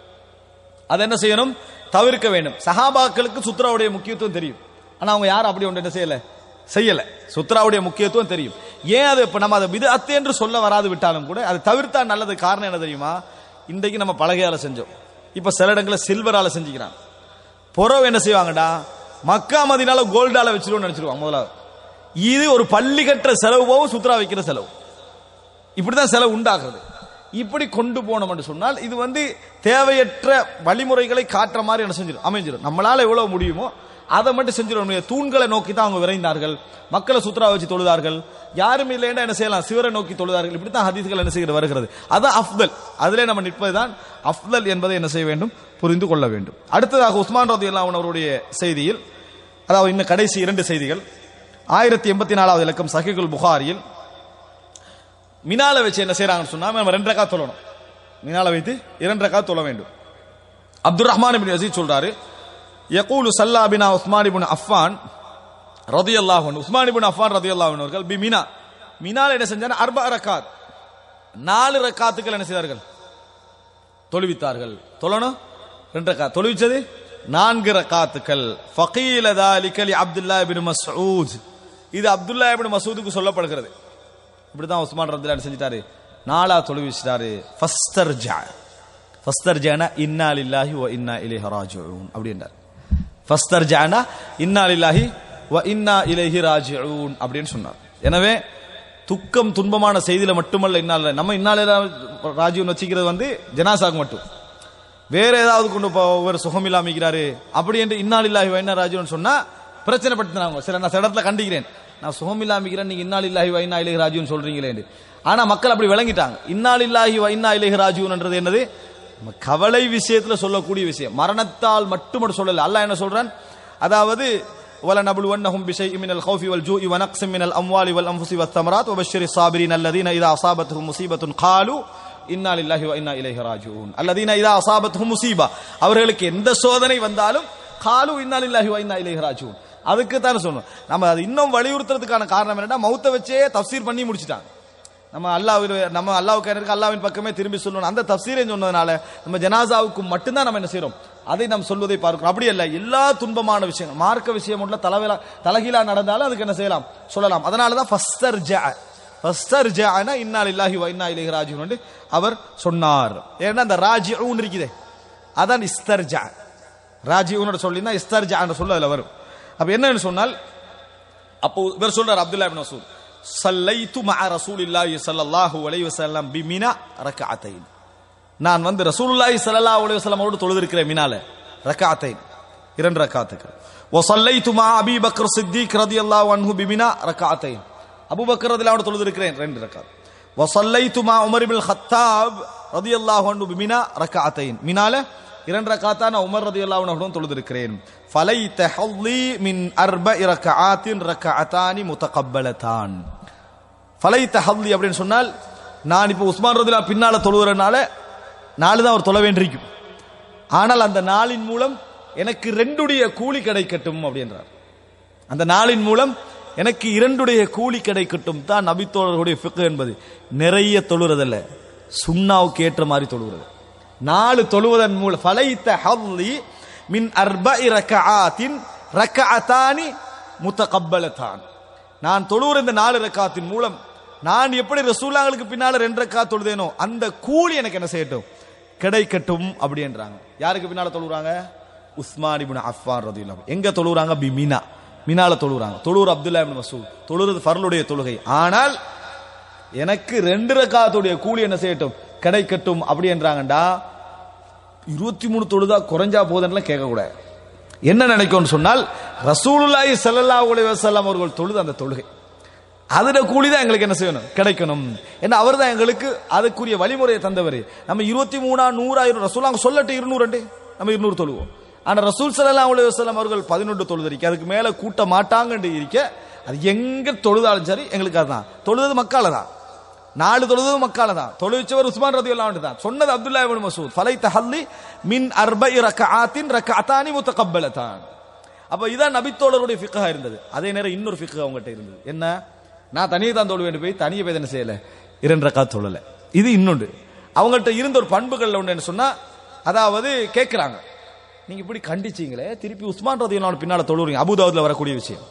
அதை என்ன செய்யணும் தவிர்க்க வேண்டும் சஹாபாக்களுக்கு சுத்ராவுடைய முக்கியத்துவம் தெரியும் ஆனா அவங்க யாரும் அப்படி ஒன்று என்ன செய்யல செய்யல சுத்ராவுடைய முக்கியத்துவம் தெரியும் ஏன் அது இப்ப நம்ம அதை விதத்து என்று சொல்ல வராது விட்டாலும் கூட அதை தவிர்த்தா நல்லது காரணம் என்ன தெரியுமா இன்றைக்கு நம்ம பலகையால செஞ்சோம் இப்ப சில இடங்களில் சில்வரால செஞ்சுக்கிறாங்க புறவு என்ன செய்வாங்கடா மக்கா மதினால கோல்டால வச்சிருவோம்னு நினைச்சிருவாங்க முதலாவது இது ஒரு பள்ளி கட்டுற செலவு போகும் சுத்ரா வைக்கிற செலவு இப்படிதான் செலவு உண்டாகிறது இப்படி கொண்டு போனோம் என்று சொன்னால் இது வந்து தேவையற்ற வழிமுறைகளை காட்டுற மாதிரி என்ன செஞ்சிடும் அமைஞ்சிடும் நம்மளால எவ்வளவு முடியுமோ அதை மட்டும் செஞ்சிடும் தூண்களை நோக்கி தான் அவங்க விரைந்தார்கள் மக்களை சுத்ரா வச்சு தொழுதார்கள் யாரும் இல்லைன்னா என்ன செய்யலாம் சிவரை நோக்கி தொழுதார்கள் இப்படி தான் ஹதீஸ்கள் என்ன செய்கிறது வருகிறது அதான் அஃப்தல் அதிலே நம்ம நிற்பதுதான் அஃப்தல் என்பதை என்ன செய்ய வேண்டும் புரிந்து கொள்ள வேண்டும் அடுத்ததாக உஸ்மான் ரதி அவருடைய செய்தியில் அதாவது இன்னும் கடைசி இரண்டு செய்திகள் ஆயிரத்தி எண்பத்தி நாலாவது இலக்கம் சஹிகுல் புகாரியில் மினால வச்சு என்ன செய்யறாங்கன்னு சொன்னா நம்ம ரெண்டு ரக்கா தொழணும் மினால வைத்து இரண்டு ரக்கா தொழ வேண்டும் அப்துல் ரஹ்மான் பின் அசீத் சொல்றாரு யகூலு சல்லா பினா உஸ்மான் இப்னு அஃபான் ரதியல்லாஹு அன்ஹு உஸ்மான் இப்னு அஃபான் ரதியல்லாஹு அன்ஹு அவர்கள் பி மினா மினால என்ன செஞ்சாங்க அர்பா ரக்காத் நாலு ரக்காத்துக்கள் என்ன செய்தார்கள் தொழுவித்தார்கள் தொழணும் ரெண்டு ரக்கா தொழுவிச்சது நான்கு ரக்காத்துக்கள் ஃபகீல தாலிக லி அப்துல்லா இப்னு மஸ்ஊத் இது அப்துல்லா இப்னு மஸ்ஊதுக்கு சொல்லப்படுகிறது இப்படிதான் உஸ்மான் ரத்திலான் செஞ்சிட்டாரு நாலா தொழுவிச்சிட்டாரு ஃபஸ்டர் ஜா ஃபஸ்டர் ஜானா இன்னா லில்லாஹி வ இன்னா இலைஹி ராஜிஊன் அப்படின்றார் ஃபஸ்டர் ஜானா இன்னா லில்லாஹி வ இன்னா இலைஹி ராஜிஊன் அப்படின்னு சொன்னார் எனவே துக்கம் துன்பமான செய்தியில மட்டுமல்ல இன்னால நம்ம இன்னால ராஜீவன் வச்சுக்கிறது வந்து ஜனாசாக்கு மட்டும் வேற ஏதாவது கொண்டு போ ஒரு சுகம் இல்லாமிக்கிறாரு அப்படி என்று இன்னால் இல்லாஹி வைனா ராஜுன்னு சொன்னா பிரச்சனை படுத்தினாங்க சில நான் சில இடத்துல கண்டிக்கிறேன் நான் சுகம் இல்லாமிக்கிறேன் நீங்க இன்னால் இல்லாஹி வைனா இலகி ராஜுன்னு சொல்றீங்களே ஆனா மக்கள் அப்படி விளங்கிட்டாங்க இன்னால் இல்லாஹி வைனா இலகி ராஜுன்ன்றது என்னது நம்ம கவலை விஷயத்துல சொல்லக்கூடிய விஷயம் மரணத்தால் மட்டும் மட்டும் சொல்லல அல்லாஹ் என்ன சொல்றான் அதாவது ولنبلونهم بشيء من الخوف والجوع ونقص من الاموال والانفس والثمرات وبشر الصابرين الذين اذا اصابتهم مصيبه قالوا இன்னா லில்லாஹி வ இன்னா இலைஹி ராஜிஊன் அல்லதீன இதா அஸாபத்துஹும் முஸீபா அவர்களுக்கு எந்த சோதனை வந்தாலும் காலு இன்னா லில்லாஹி வ இன்னா இலைஹி ராஜிஊன் அதுக்கு தான் சொன்னோம் நம்ம அது இன்னும் வலியுறுத்துறதுக்கான காரணம் என்னன்னா மௌத்தை வச்சே தஃசீர் பண்ணி முடிச்சிட்டாங்க நம்ம அல்லாஹ் நம்ம அல்லாஹ்வுக்கு எனக்கு அல்லாஹ்வின் பக்கமே திரும்பி சொல்லணும் அந்த தஃசீரை சொன்னதுனால நம்ம ஜனாசாவுக்கு மட்டும்தான் நம்ம என்ன செய்றோம் அதை நாம் சொல்வதை பார்க்கிறோம் அப்படி அல்ல எல்லா துன்பமான விஷயங்கள் மார்க்க விஷயம் உள்ள தலைவிலா தலைகீழா நடந்தாலும் அதுக்கு என்ன செய்யலாம் சொல்லலாம் அதனால தான் ஃபஸ்டர் ஜா ஃபஸ்டர் ஜானா இன்னா லில்லாஹி வ இன்னா இலைஹி ராஜிஊன் என்று அவர் சொன்னார் ஏன்னா அந்த ராஜிஊன் இருக்குதே அதான் இஸ்தர்ஜா ராஜிஊன் சொல்லினா இஸ்தர்ஜா என்ற சொல்ல அதுல வரும் அப்ப என்னன்னு சொன்னால் அப்போ இவர் சொல்றார் அப்துல்லா இப்னு மசூத் சல்லைத்து மஅ ரசூலில்லாஹி ஸல்லல்லாஹு அலைஹி வஸல்லம் பிமினா ரக்அத்தைன் நான் வந்து ரசூலுல்லாஹி ஸல்லல்லாஹு அலைஹி வஸல்லம் அவரோடு தொழுதிருக்கிறேன் மினால ரக்அத்தைன் இரண்டு ரக்காத்துக்கு وصليت مع ابي بكر الصديق رضي الله عنه بمنى ركعتين ابو بكر رضي الله عنه தொழுதிருக்கிறேன் ரெண்டு ரக்காத் وصليت مع عمر بن الخطاب رضي الله عنه بمنى ركعتين மினால இரண்டு ரக்காத்தா நான் உமர் ரதியல்லாஹு அன்ஹுடன் தொழுதிருக்கிறேன் ஃபலைத ஹல்லி மின் அர்பஇ ரக்அஆத்தின் ரக்அத்தானி முத்தகப்பலதான் ஃபலைத ஹல்லி அப்படின்னு சொன்னால் நான் இப்போ உஸ்மான் ரதியல்லாஹு பின்னால தொழுகிறனால நாலு தான் அவர் தொழ வேண்டியிருக்கும் ஆனால் அந்த நாளின் மூலம் எனக்கு ரெண்டுடைய கூலி கிடைக்கட்டும் அப்படின்றார் அந்த நாளின் மூலம் எனக்கு இரண்டுடைய கூலி கிடைக்கட்டும் தான் நபித்தோழர்களுடைய ஃபிக்கு என்பது நிறைய தொழுறதல்ல சுண்ணாவுக்கு ஏற்ற மாதிரி தொழுகிறது நாலு தொழுவதன் மூலம் ஃபலைத்த ஹல்லி மின் அர்பஇ ரக்அஆத்தின் ரக்அத்தானி முத்தகப்பலதான் நான் தொழுகிற இந்த நாலு ரக்காத்தின் மூலம் நான் எப்படி ரசூலாங்களுக்கு பின்னால ரெண்டு ரக்கா தொழுதேனோ அந்த கூலி எனக்கு என்ன செய்யட்டும் கிடைக்கட்டும் அப்படின்றாங்க யாருக்கு பின்னால தொழுறாங்க உஸ்மான் இப்னு அஃபான் ரதியுல்லாஹு எங்க தொழுறாங்க பி மினா மினால தொழுறாங்க தொழுர் அப்துல்லா இப்னு மசூத் தொழுறது ஃபர்லுடைய தொழுகை ஆனால் எனக்கு ரெண்டு ரக்காத்துடைய கூலி என்ன செய்யட்டும் கிடைக்கட்டும் அப்படி என்றாங்கண்டா இருபத்தி மூணு தொழுதா குறைஞ்சா போதுன்னு கேட்கக்கூடாது என்ன நினைக்கும்னு சொன்னால் ரசூலுல்லாஹி ஸல்லல்லாஹு அலைஹி வஸல்லம் அவர்கள் தொழுது அந்த தொழுகை அதுல கூலி தான் எங்களுக்கு என்ன செய்யணும் கிடைக்கணும் ஏன்னா அவர் தான் எங்களுக்கு அதுக்குரிய வழிமுறையை தந்தவர் நம்ம இருபத்தி மூணா நூறாயிரம் ரசூலாங்க சொல்லட்டு இருநூறு நம்ம இருநூறு தொழுவோம் ஆனா ரசூல் ஸல்லல்லாஹு அலைஹி வஸல்லம் அவர்கள் பதினொன்று தொழுதிருக்க அதுக்கு மேல கூட்ட மாட்டாங்கன்னு இருக்க அது எங்க தொழுதாலும் சரி எங்களுக்கு அதுதான் தொழுது மக்கால தான் நாலு தொழுது மக்கால தான் தொழுவிச்சவர் உஸ்மான் ரதியுல்லாஹு அன்ஹு தான் சொன்னது அப்துல்லா இப்னு மசூத் ஃபலைத ஹல்லி மின் அர்பஇ ரக்அஆத்தின் ரக்அத்தானி முத்தகப்பலதான் அப்ப இதான் நபித்தோழருடைய ஃபிக்ஹா இருந்தது அதே நேரம் இன்னொரு ஃபிக்ஹா அவங்ககிட்ட இருந்தது என்ன நான் தனியே தான் தொழுவேன் போய் தனியே போய் என்ன செய்யல இரண்டு ரக்கா தொழல இது இன்னொன்று அவங்கள்ட்ட இருந்த ஒரு பண்புகள்ல ஒன்று என்ன சொன்னா அதாவது கேட்கிறாங்க நீங்க இப்படி கண்டிச்சீங்களே திருப்பி உஸ்மான் ரதியுல்லாஹு பின்னால தொழுறீங்க அபுதாவுதுல வரக்கூடிய விஷயம்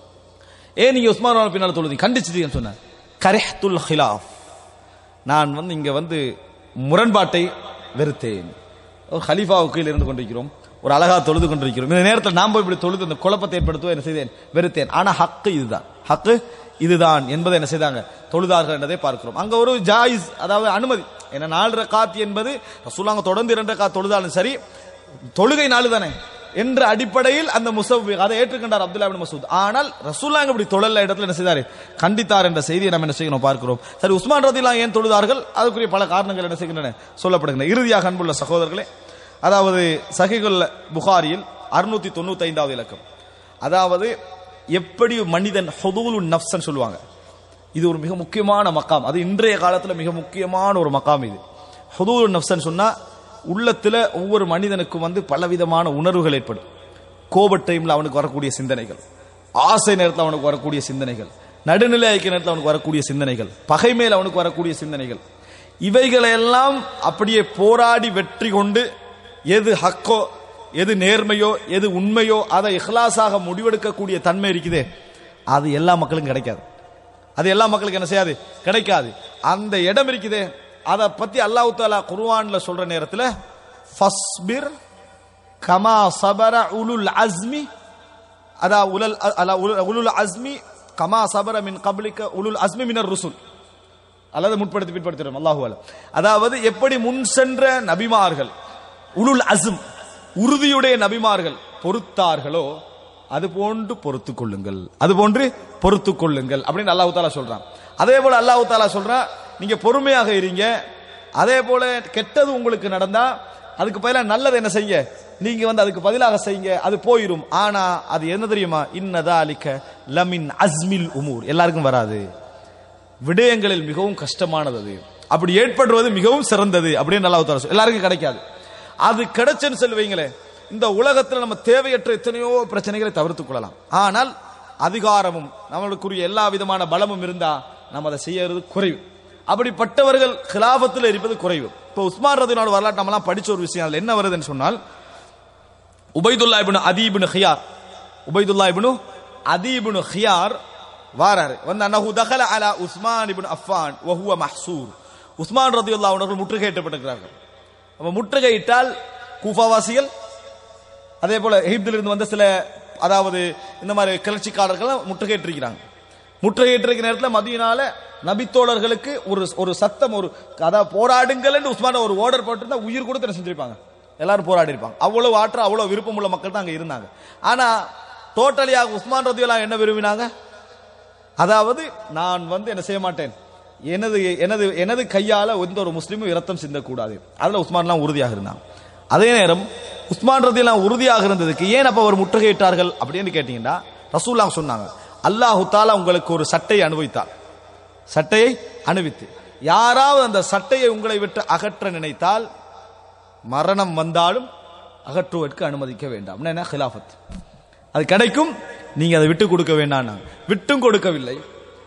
ஏன் நீங்க உஸ்மான் ரதியுல்லாஹு பின்னால தொழுதீங்க கண்டிச்சிட்டீங்கன்னு சொன்ன கரெஹ்துல் ஹிலாஃப் நான் வந்து இங்க வந்து முரண்பாட்டை வெறுத்தேன் ஒரு ஹலீஃபாவுக்கு கீழ் இருந்து கொண்டிருக்கிறோம் ஒரு அழகா தொழுது கொண்டிருக்கிறோம் இந்த நேரத்தில் நாம் போய் இப்படி தொழுது இந்த குழப்பத்தை ஏற்படுத்துவோ என்ன செய்தேன் வெறுத்தேன் ஆனா ஹக்கு இதுதான் ஹக்கு இதுதான் என்பதை என்ன செய்தாங்க தொழுதார்கள் என்றதை பார்க்கிறோம் அங்க ஒரு ஜாயிஸ் அதாவது அனுமதி ஏன்னா நாலு ரக்காத் என்பது ரசூலாங்க தொடர்ந்து இரண்டு ரக்காத் தொழுதாலும் சரி தொழுகை நாலு தானே என்ற அடிப்படையில் அந்த முசவ் அதை ஏற்றுக்கொண்டார் அப்துல்லா பின் மசூத் ஆனால் ரசூல்லாங்க இப்படி தொழல இடத்துல என்ன செய்தார் கண்டித்தார் என்ற செய்தியை நம்ம என்ன செய்யணும் பார்க்கிறோம் சரி உஸ்மான் ரதிலாம் ஏன் தொழுதார்கள் அதுக்குரிய பல காரணங்கள் என்ன செய்கின்றன சொல்லப்படுகின்றன இறுதியாக அன்புள்ள சகோதரர்களே அதாவது சஹிகுல் புகாரியில் அறுநூத்தி தொண்ணூத்தி ஐந்தாவது இலக்கம் அதாவது எப்படி மனிதன் ஹொதூலு நப்சன் சொல்லுவாங்க இது ஒரு மிக முக்கியமான மக்காம் அது இன்றைய காலத்துல மிக முக்கியமான ஒரு மக்காம் இது ஹுதூர் நப்சன் சொன்னா உள்ளத்துல ஒவ்வொரு மனிதனுக்கும் வந்து பலவிதமான உணர்வுகள் ஏற்படும் கோப டைம்ல அவனுக்கு வரக்கூடிய சிந்தனைகள் ஆசை நேரத்தில் அவனுக்கு வரக்கூடிய சிந்தனைகள் நடுநிலை ஐக்கிய நேரத்தில் அவனுக்கு வரக்கூடிய சிந்தனைகள் பகை மேல் அவனுக்கு வரக்கூடிய சிந்தனைகள் இவைகளெல்லாம் அப்படியே போராடி வெற்றி கொண்டு எது ஹக்கோ எது நேர்மையோ எது உண்மையோ அதை இஹ்லாஸாக முடிவெடுக்கக்கூடிய தன்மை இருக்குதே அது எல்லா மக்களுக்கும் கிடைக்காது அது எல்லா மக்களுக்கு என்ன செய்யாது கிடைக்காது அந்த இடம் இருக்குதே அதை பத்தி அல்லாஹ் தாலா குர்ஆன்ல சொல்ற நேரத்தில் ஃபஸ்பிர் கமா சபர உலுல் அஸ்மி அதா உலல் அலா உல- உலுல் அஸ்மி கமா சபர மின் கப்லிக்க உலுல் அஸ்மி மினர் ருசுல் அல்லது முற்படுத்தி பிற்படுத்திடும் அல்லாஹு அலம் அதாவது எப்படி முன் சென்ற நபிமார்கள் உலுல் அஸ்ம் உறுதியுடைய நபிமார்கள் பொறுத்தார்களோ அது போன்று பொறுத்து கொள்ளுங்கள் அது போன்று பொறுத்து கொள்ளுங்கள் அப்படின்னு அல்லாஹு தாலா சொல்றான் அதே போல அல்லாஹு தாலா சொல்றான் நீங்க பொறுமையாக இருங்க அதே போல கெட்டது உங்களுக்கு நடந்தா அதுக்கு பதிலாக நல்லது என்ன செய்ய நீங்க வந்து அதுக்கு பதிலாக செய்யுங்க அது போயிடும் ஆனா அது என்ன தெரியுமா இன்னதா அலிக்க லமின் அஸ்மில் உமூர் எல்லாருக்கும் வராது விடயங்களில் மிகவும் கஷ்டமானது அது அப்படி ஏற்படுவது மிகவும் சிறந்தது அப்படின்னு நல்லா உத்தரவு எல்லாருக்கும் கிடைக்காது அது கிடைச்சுன்னு சொல்லுவீங்களே இந்த உலகத்தில் நம்ம தேவையற்ற எத்தனையோ பிரச்சனைகளை தவிர்த்துக் கொள்ளலாம் ஆனால் அதிகாரமும் நம்மளுக்குரிய எல்லா விதமான பலமும் இருந்தா நம்ம அதை செய்யறது குறைவு அப்படிப்பட்டவர்கள் கிலாபத்தில் இருப்பது குறைவு இப்போ உஸ்மான் ரதினோட வரலாற்று நம்மலாம் படிச்ச ஒரு விஷயம் அதுல என்ன வருதுன்னு சொன்னால் Ubaidullah ibn Adi ibn Khiyar Ubaidullah ibn Adi ibn Khiyar வாராரு வந்து அன்னஹு தகல அலா உஸ்மான் இப்னு அஃபான் வஹுவ மஹ்சூர் உஸ்மான் ரதியுல்லா அவர்கள் முற்றுகையிட்டப்பட்டிருக்கிறார்கள் அப்ப முற்றுகையிட்டால் கூஃபாவாசிகள் அதே போல எகிப்தில் இருந்து வந்த சில அதாவது இந்த மாதிரி கிளர்ச்சிக்காரர்கள் முற்றுகையிட்டிருக்கிறாங்க முற்றுகையிட்டிருக்கிற நேரத்தில் மதியனால நபித்தோழர்களுக்கு ஒரு ஒரு சத்தம் ஒரு அதாவது போராடுங்கள் என்று உஸ்மான ஒரு ஓர்டர் போட்டிருந்தா உயிர் கொடுத்து என்ன செஞ்சிருப்பாங்க எல்லாரும் போராடி இருப்பாங்க அவ்வளவு ஆற்றல் அவ்வளவு விருப்பம் உள்ள மக்கள் தான் அங்க இருந்தாங்க ஆனா டோட்டலியாக உஸ்மான் ரதியுல்லா என்ன விரும்பினாங்க அதாவது நான் வந்து என்ன செய்ய மாட்டேன் எனது எனது எனது கையால எந்த ஒரு முஸ்லீமும் இரத்தம் சிந்தக்கூடாது அதுல உஸ்மான்லாம் உறுதியாக இருந்தாங்க அதே நேரம் உஸ்மான் ரதியெல்லாம் உறுதியாக இருந்ததுக்கு ஏன் அப்ப அவர் முற்றுகையிட்டார்கள் அப்படின்னு கேட்டீங்கன்னா ரசூல்லா சொன்னாங்க அல்லாஹு தாலா உங்களுக்கு ஒரு சட்டையை அனுபவித்தார் சட்டையை அணிவித்து யாராவது அந்த சட்டையை உங்களை விட்டு அகற்ற நினைத்தால் மரணம் வந்தாலும் அகற்றுவதற்கு அனுமதிக்க வேண்டாம் என்ன ஹிலாஃபத் அது கிடைக்கும் நீங்க அதை விட்டு கொடுக்க வேண்டாம் விட்டும் கொடுக்கவில்லை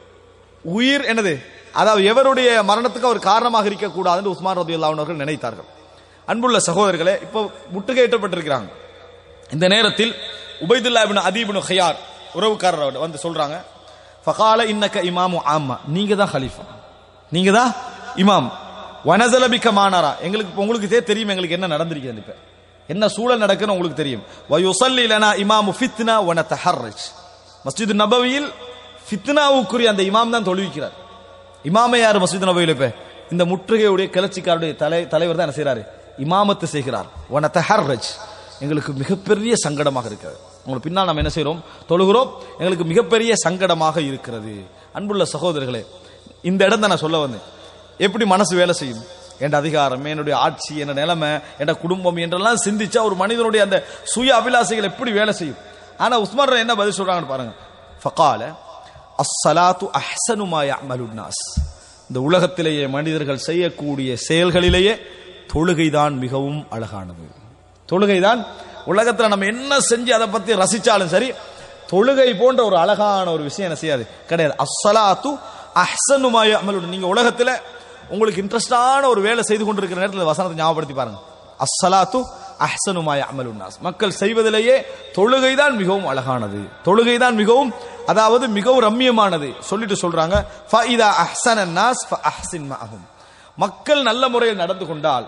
உயிர் என்னது அதாவது எவருடைய மரணத்துக்கு அவர் காரணமாக இருக்கக்கூடாது என்று உஸ்மான் ரதி அவர்கள் நினைத்தார்கள் அன்புள்ள சகோதரர்களே இப்போ முட்டுகையிட்டப்பட்டிருக்கிறாங்க இந்த நேரத்தில் உபைதுல்லா இப்னு அதீப்னு ஹயார் உறவுக்காரர் வந்து சொல்றாங்க ஃபகால இன்னக்க இமாமு ஆமா நீங்க தான் ஹலீஃபா நீங்க தான் இமாம் வனசலபிக்க மானாரா எங்களுக்கு இப்ப உங்களுக்கு இதே தெரியும் எங்களுக்கு என்ன நடந்திருக்கிறது இப்ப என்ன சூழல் நடக்குன்னு உங்களுக்கு தெரியும் வயுசல்லி லனா இமாமு ஃபித்னா வன தஹர்ரஜ் மஸ்ஜித் நபவியில் ஃபித்னாவுக்குரிய அந்த இமாம் தான் தொழுவிக்கிறார் இமாமே யார் மஸ்ஜித் நபவியில் இப்ப இந்த முற்றுகையுடைய கிளர்ச்சிக்காருடைய தலை தலைவர் தான் என்ன செய்றாரு இமாமத்து செய்கிறார் வன தஹர்ரஜ் எங்களுக்கு மிகப்பெரிய சங்கடமாக இருக்கிறது உங்களுக்கு பின்னால் நம்ம என்ன செய்றோம் தொழுகிறோம் எங்களுக்கு மிகப்பெரிய சங்கடமாக இருக்கிறது அன்புள்ள சகோதரர்களே இந்த இடம் தான் நான் சொல்ல வந்தேன் எப்படி மனசு வேலை செய்யும் என் அதிகாரம் என்னுடைய ஆட்சி என் நிலைமை என் குடும்பம் என்றெல்லாம் சிந்திச்சா ஒரு மனிதனுடைய அந்த சுய அபிலாசைகள் எப்படி வேலை செய்யும் ஆனா உஸ்மான் ரலி என்ன பதில் சொல்றாங்கன்னு பாருங்க ஃபகால அஸ்ஸலாத்து அஹ்சனு மா யஅமலுன் நாஸ் இந்த உலகத்திலேயே மனிதர்கள் செய்யக்கூடிய செயல்களிலேயே தொழுகைதான் மிகவும் அழகானது தொழுகைதான் உலகத்துல நம்ம என்ன செஞ்சு அதை பத்தி ரசிச்சாலும் சரி தொழுகை போன்ற ஒரு அழகான ஒரு விஷயம் என்ன செய்யாது கிடையாது அஸ்ஸலாத்து அஹ்சனு மா யஅமலுன் நீங்க உலகத்துல உங்களுக்கு இன்ட்ரெஸ்டான ஒரு வேலை செய்து கொண்டிருக்கிற நேரத்தில் இந்த வசனத்தை ஞாபகப்படுத்தி பாருங்க அஸ்ஸலாத்து அஹ்சனு மா யஅமலுன் நாஸ் மக்கள் செய்வதிலேயே தொழுகைதான் மிகவும் அழகானது தொழுகைதான் மிகவும் அதாவது மிகவும் ரம்மியமானது சொல்லிட்டு சொல்றாங்க ஃபஇதா அஹ்சன நாஸ் ஃபஅஹ்சின் மஅஹும் மக்கள் நல்ல முறையில் நடந்து கொண்டால்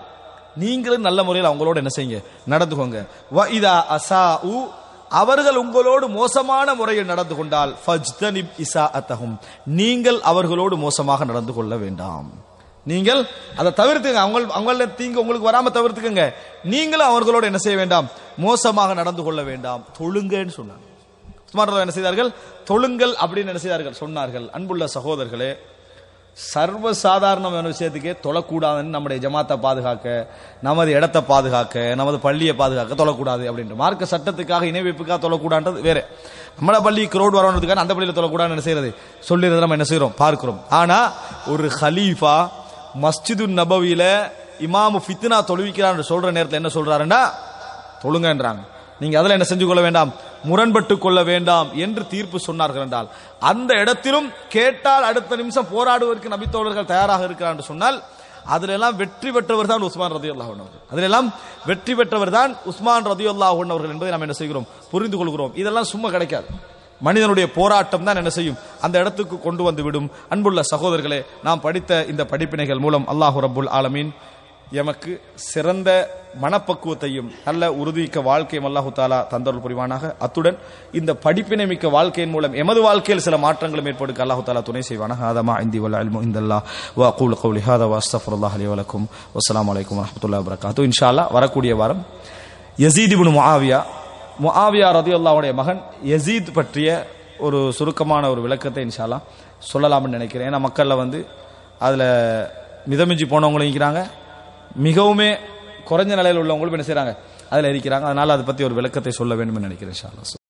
நீங்களும் நல்ல முறையில் அவங்களோட என்ன செய்யுங்க நடந்துக்கோங்க வ இதா அசாஉ அவர்கள் உங்களோடு மோசமான முறையில் நடந்து கொண்டால் ஃபஜ்தனிப் இசாஅத்தஹும் நீங்கள் அவர்களோடு மோசமாக நடந்து கொள்ள வேண்டாம் நீங்கள் அதை தவிர்த்துங்க அவங்க அவங்கள தீங்கு உங்களுக்கு வராம தவிர்த்துக்கங்க நீங்களும் அவர்களோடு என்ன செய்ய வேண்டாம் மோசமாக நடந்து கொள்ள வேண்டாம் தொழுங்கன்னு சொன்னாங்க உஸ்மான் என்ன செய்தார்கள் தொழுங்கள் அப்படின்னு என்ன செய்தார்கள் சொன்னார்கள் அன்புள்ள சகோதரர்களே சர்வ சாதாரணமான விஷயத்துக்கே தொழக்கூடாதுன்னு நம்முடைய ஜமாத்தை பாதுகாக்க நமது இடத்தை பாதுகாக்க நமது பள்ளியை பாதுகாக்க தொழக்கூடாது அப்படின்ற மார்க்க சட்டத்துக்காக இணை வைப்புக்காக தொழக்கூடாதுன்றது வேற நம்மள பள்ளிக்கு ரோடு வரணுன்றதுக்காக அந்த பள்ளியில் தொழக்கூடாதுன்னு என்ன செய்யறது சொல்லிடுறது நம்ம என்ன செய்யறோம் பார்க்கிறோம் ஆனா ஒரு ஹலீஃபா மஸ்ஜிது நபவியில இமாமு ஃபித்னா தொழுவிக்கிறான்னு சொல்ற நேரத்தில் என்ன சொல்றாருன்னா தொழுங்கன்றாங்க நீங்க அதுல என்ன செஞ்சு கொள்ள வேண்டாம் முரண்பட்டு கொள்ள வேண்டாம் என்று தீர்ப்பு சொன்னார்கள் என்றால் அந்த இடத்திலும் கேட்டால் அடுத்த நிமிஷம் போராடுவதற்கு நபித்தோழர்கள் தயாராக இருக்கிறார் என்று சொன்னால் அதுல எல்லாம் வெற்றி பெற்றவர் தான் உஸ்மான் ரதி அல்லாஹ் அவர்கள் அதுல எல்லாம் வெற்றி பெற்றவர் தான் உஸ்மான் ரதி அல்லாஹ் அவர்கள் என்பதை நாம் என்ன செய்கிறோம் புரிந்து கொள்கிறோம் இதெல்லாம் சும்மா கிடைக்காது மனிதனுடைய போராட்டம் தான் என்ன செய்யும் அந்த இடத்துக்கு கொண்டு வந்து விடும் அன்புள்ள சகோதரர்களே நாம் படித்த இந்த படிப்பினைகள் மூலம் அல்லாஹு ரப்புல் ஆலமீன் எமக்கு சிறந்த மனப்பக்குவத்தையும் நல்ல உறுதிக்க வாழ்க்கையும் அல்லாஹு தாலா தந்தருள் புரிவானாக அத்துடன் இந்த படிப்பினை மிக்க வாழ்க்கையின் மூலம் எமது வாழ்க்கையில் சில மாற்றங்களும் ஏற்படுக்க அல்லாஹு தாலா துணை செய்வானாக ஆதமா இந்தி வல்ல அல்மு இந்தல்லா வா கூல் கௌலி ஹாதா வா அஸ்தஃபுல்லாஹ் அலி வலக்கும் வஸ்ஸலாமு அலைக்கும் வரஹ்மத்துல்லாஹி வபரகாத்து இன்ஷா அல்லாஹ் வரக்கூடிய வாரம் யசீத் இப்னு முஆவியா முஆவியா ரதியுல்லாவுடைய மகன் யசீத் பற்றிய ஒரு சுருக்கமான ஒரு விளக்கத்தை இன்ஷா அல்லாஹ் சொல்லலாம்னு நினைக்கிறேன் ஏன்னா மக்கள்ல வந்து அதுல மிதமிஞ்சி போனவங்களும் இருக்கிறாங்க மிகவுமே குறைஞ்ச நிலையில் உள்ளவங்களும் என்ன செய்றாங்க அதுல இருக்கிறாங்க அதனால அதை பத்தி ஒரு விளக்கத்தை சொல்ல வேண்டும் நினைக்கிறேன் இன்ஷா அல்லாஹ்